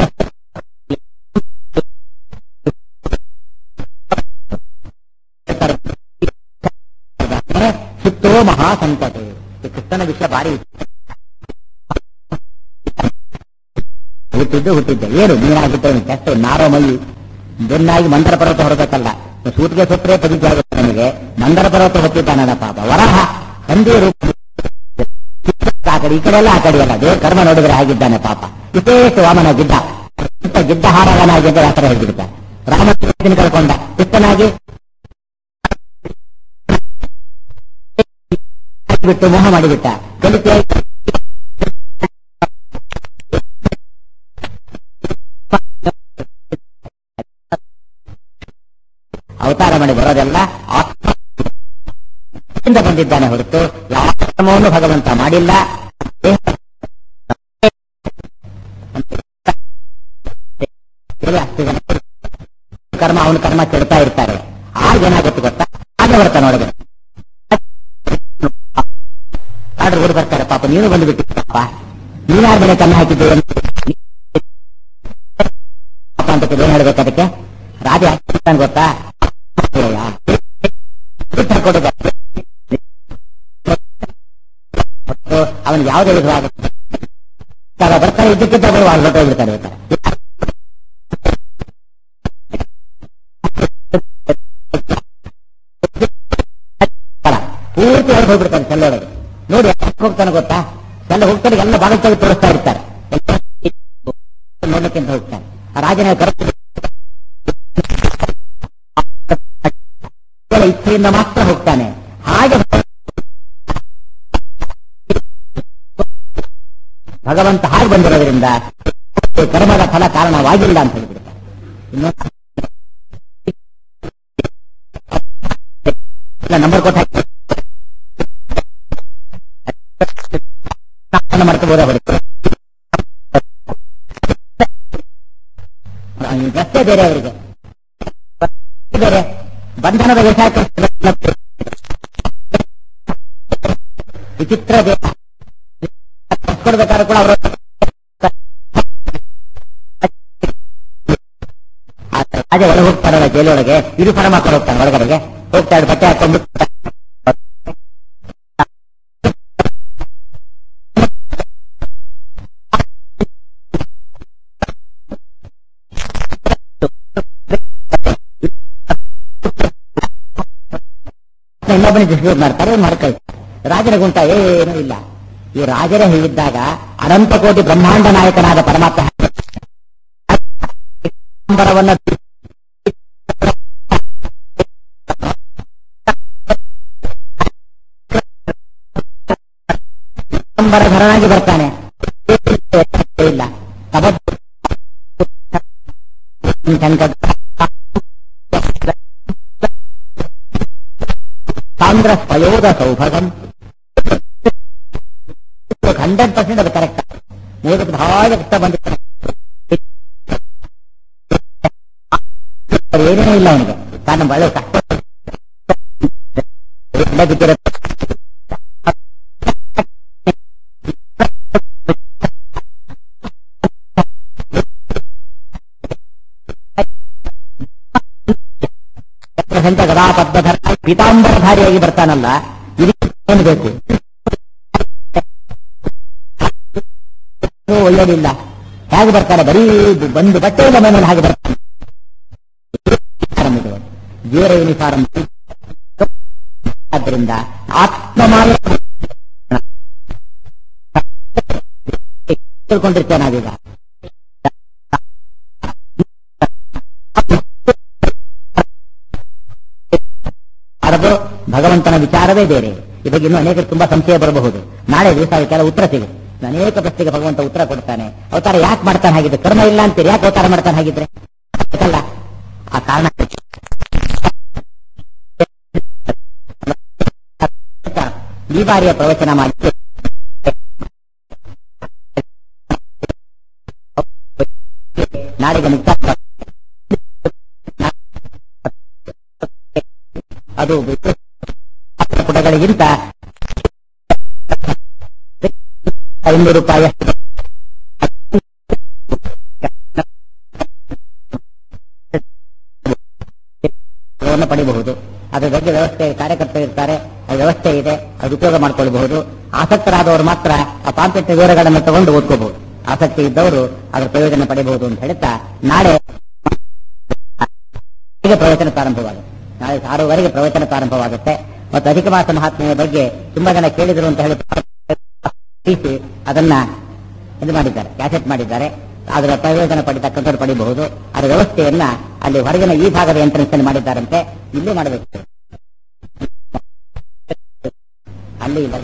ಸುತ್ತೋ ಮಹಾಸಂತತೆ ಈ ಕೃಷ್ಣನ ವಿಷಯ ಭಾರಿ ಹುಟ್ಟಿದ್ದು ಹುಟ್ಟಿದ್ದೆ ಏನು ನೀನಾಗಿದ್ದೆ ಕೆಟ್ಟು ನಾರೋ ಮೈ ಬೆನ್ನಾಗಿ ಮಂದರ ಪರ್ವತ ಹೊರಬೇಕಲ್ಲ ಸೂಟಿಗೆ ಸುತ್ತರೆ ಪದಿಕೆ ಆಗುತ್ತೆ ನನಗೆ ಮಂದರ ಪರ್ವತ ಹೊತ್ತಿದ್ದಾನಲ್ಲ ಪಾಪ ವರಹ ತಂದೆಯ ರೂಪ ಆ ಕಡೆ ಈ ಕಡೆ ಎಲ್ಲ ಆ ಕಡೆ ಅಲ್ಲ ದೇವ್ರ ಕರ್ಮ ನೋಡಿದ್ರೆ ಆಗಿದ್ದಾನೆ ಪಾಪ ವಿಶೇಷ ವಾಮನ ಗಿಡ್ಡ ಇಂಥ ಗಿಡ್ಡ ಹಾರವನಾಗಿದ್ದರೆ ಆ ಥರ ಹೇಳ್ಬಿಡ್ತಾರೆ ರಾಮಚಂದ್ರನ ಕಳ್ಕೊಂಡ ಕೃಷ್ಣನಾಗಿ ಬಿಟ್ಟು ಮೋಹ ಮಾಡಿಬಿಟ್ಟ ಕಲಿಕೆ ಅವತಾರ ಮಾಡಿ ಬರೋದೆಲ್ಲ ಆತ್ಮದಿಂದ ಬಂದಿದ್ದಾನೆ ಹೊರತು ಯಾವ ಕ್ರಮವನ್ನು ಭಗವಂತ ಮಾಡಿಲ್ಲ ಹೇಳಿ ಅಷ್ಟು ಜನ ಕರ್ಮ ಅವನ ಕರ್ಮ ಕೆಡ್ತಾ ಇರ್ತಾರೆ ಆಗ ಏನಾಗುತ್ತೆ ಗೊತ್ತಾ ಆಗ ಬರ್ತಾನೆ ಒಳಗೆ ಆರ್ಡರ್ ಓಡಿ ಬರ್ತಾನೆ ನೀನು ಬಂದುಬಿಟ್ಟಿದ್ದಪ್ಪ ನೀನಾರ ಮೇಲೆ ಕಣ್ಣು ಹಾಕಿದ್ದೇವೆ ಅಂತ ಏನ್ ಹೇಳ್ಬೇಕು ಅದಕ್ಕೆ ರಾಜ ಹಾಕ್ತಾನೆ ಗೊತ್ತಾ ಕೊಡುದ ಅವನು ಯಾವುದೇ ವಿಧವಾದ ಬರ್ತಾರೆ ಇದ್ದಕ್ಕಿದ್ದ ಹೊರಟೋಗ್ಬಿಡ್ತಾರೆ ಬೇಕಾರೆ ಪೂರ್ತಿ ಹೊರಗೆ ಹೋಗ್ಬಿಡ್ತಾನೆ ಸೆಲ್ಲೊಳಗೆ ನೋಡಿ ಯಾಕೆ ಹೋಗ್ತಾನೆ ಗೊತ್ತಾ ಸೆಲ್ಲ ಹೋಗ್ತಾರೆ ಎಲ್ಲ ಬಾಗಿಲು ತೆಗೆದು ತೋರಿಸ್ತಾ ಇರ್ತಾರೆ ನೋಡ್ಲಿಕ್ಕೆ ಅಂತ ಹೋಗ್ತಾನೆ ಆ ರಾಜನ ಕರೆಕ್ಟ್ ಇಚ್ಛೆಯಿಂದ ಮಾತ್ರ ಹೋಗ್ತಾನೆ ಹಾಗೆ ಭಗವಂತ ಹಾಗೆ ಬಂದಿರೋದ್ರಿಂದ ಕರ್ಮದ ಫಲ ಕಾರಣವಾಗಿಲ್ಲ ಅಂತ ಹೇಳ್ಬಿಡ್ತಾರೆ ಇನ್ನು ನಂಬರ್ ಕೊಟ್ಟು ಹಾಕಿ ಮಾಡ್ಕೋಬೋದ ಹೊರತು ರಸ್ತೆ ಬೇರೆ ಅವರಿಗೆ ಬೇರೆ ಬಂಧನದ ವಿಷಯಕ್ಕೆ ವಿಚಿತ್ರ ದೇಹ ಕೊಡ್ಬೇಕಾದ್ರೆ ಕೂಡ ಅವರು ರಾಜ ಒಳಗೆ ಹೋಗ್ತಾರಲ್ಲ ಜೈಲೊಳಗೆ ಇದು ಫಲ ಮಾಡ್ಕೊಂಡು ಹೋಗ್ತಾನೆ ಒಳಗಡೆಗೆ ಹೋಗ್ತಾಳೆ ಬಟ್ಟೆ ಹಾಕೊಂಡು ಇನ್ನೊಬ್ಬನೇ ಡಿಸ್ಟ್ರಿಬ್ಯೂಟ್ ಮಾಡ್ತಾರೆ ಇವ್ನು ಮಾಡ್ಕೊಳ್ತಾರೆ ರಾಜನ ಗುಂಟ ಏನೂ ಇಲ್ಲ ಈ ರಾಜರೇ ಹೇಳಿದ್ದಾಗ ಅನಂತ ಕೋಟಿ ಬ್ರಹ್ಮಾಂಡ ನಾಯಕನಾದ ಪರಮಾತ್ಮ ಅಂಬರವನ್ನ ಅಂಬರಧರನಾಗಿ ಬರ್ತಾನೆ ಇಲ್ಲ ತಬತ್ತು ಸಾಂದ್ರ ಸ್ವಯೋಗ ಸೌಭಗಂ ಹಂಡ್ರೆಡ್ ಪರ್ಸೆಂಟ್ ಅದು ಕರೆಕ್ಟ್ ಮೂವತ್ತು ಭಾಳ ಕಷ್ಟ ಬಂದಿರ್ತಾನೆ ಏನೇನೂ ಇಲ್ಲ ಅವನಿಗೆ ತಾನು ಒಳ್ಳೆ ಕಷ್ಟ ಎಲ್ಲ ಬಿದ್ದಿರುತ್ತೆ ಸಂತ ಗದಾ ಪದ್ಮಧರ ಪೀತಾಂಬರಧಾರಿಯಾಗಿ ಬರ್ತಾನಲ್ಲ ಇದಕ್ಕೆ ಏನು ಬೇಕು ಒಳ್ಳೇದಿಲ್ಲ ಹೇಗೆ ಬರ್ತಾರೆ ಬರೀ ಬಂದು ಬಟ್ಟೆಯಿಂದ ಮನೇಲಿ ಹಾಗೆ ಬರ್ತಾನೆ ಜೀವರ ಯೂನಿಫಾರ್ಮ್ ಆದ್ದರಿಂದ ಆತ್ಮಮಾಯ ತಿಳ್ಕೊಂಡಿರ್ತೇನೆ ನಾವೀಗ ಅದು ಭಗವಂತನ ವಿಚಾರವೇ ಬೇರೆ ಈ ಬಗ್ಗೆ ಇನ್ನೂ ಅನೇಕ ತುಂಬಾ ಸಂಶಯ ಬರಬಹುದು ನಾಳೆ ದಿವಸ ಅದಕ್ಕೆಲ್ಲ ಉತ್ತರ ಸಿಗುತ್ತೆ ಅನೇಕ ಪ್ರಶ್ನೆಗೆ ಭಗವಂತ ಉತ್ತರ ಕೊಡ್ತಾನೆ ಅವತಾರ ಯಾಕೆ ಮಾಡ್ತಾನೆ ಹಾಗಿದ್ರೆ ಕರ್ಮ ಇಲ್ಲ ಅಂತೀರಿ ಯಾಕೆ ಅವತಾರ ಮಾಡ್ತಾನೆ ಹಾಗಿದ್ರೆ ಅಲ್ಲ ಆ ಕಾರಣ ಈ ಬಾರಿಯ ಪ್ರವಚನ ಮಾಡಿ ನಾಳೆಗೆ ಮುಕ್ತ ಅದು ಪುಟಗಳಿಗಿಂತ ಐನೂರು ರೂಪಾಯಿ ಪಡಿಬಹುದು ಅದರ ಬಗ್ಗೆ ವ್ಯವಸ್ಥೆ ಕಾರ್ಯಕರ್ತರು ಇರ್ತಾರೆ ಆ ವ್ಯವಸ್ಥೆ ಇದೆ ಅದು ಉಪಯೋಗ ಮಾಡಿಕೊಳ್ಳಬಹುದು ಆಸಕ್ತರಾದವರು ಮಾತ್ರ ಆ ಪಾಂಪೆಟ್ಟ ವಿವರಗಳನ್ನು ತಗೊಂಡು ಓದ್ಕೋಬಹುದು ಆಸಕ್ತಿ ಇದ್ದವರು ಅದರ ಪ್ರಯೋಜನ ಪಡೆಯಬಹುದು ಅಂತ ಹೇಳ್ತಾ ನಾಳೆ ಪ್ರವಚನ ಪ್ರಾರಂಭವಾಗುತ್ತೆ ನಾಳೆ ಆರೂವರೆಗೆ ಪ್ರವಚನ ಪ್ರಾರಂಭವಾಗುತ್ತೆ ಮತ್ತು ಅಧಿಕ ಮಾಸ ಮಹಾತ್ಮೆಯ ಬಗ್ಗೆ ತುಂಬಾ ಜನ ಕೇಳಿದರು ಅಂತ ಹೇಳಿ ಅದನ್ನ ಇದು ಮಾಡಿದ್ದಾರೆ ಕ್ಯಾಸೆಟ್ ಮಾಡಿದ್ದಾರೆ ಅದರ ಪ್ರಯೋಜನ ಪಡಿತಕ್ಕಂಥವ್ರು ಪಡಿಬಹುದು ಅದರ ವ್ಯವಸ್ಥೆಯನ್ನ ಅಲ್ಲಿ ಹೊರಗಿನ ಈ ಭಾಗದ ಎಂಟ್ರೆನ್ಸ್ ಅಲ್ಲಿ ಮಾಡಿದ್ದಾರಂತೆ ಇಲ್ಲೂ ಮಾಡಬೇಕು ಅಲ್ಲಿ ಇಲ್ಲ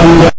ಕೌಸಲ್ಯ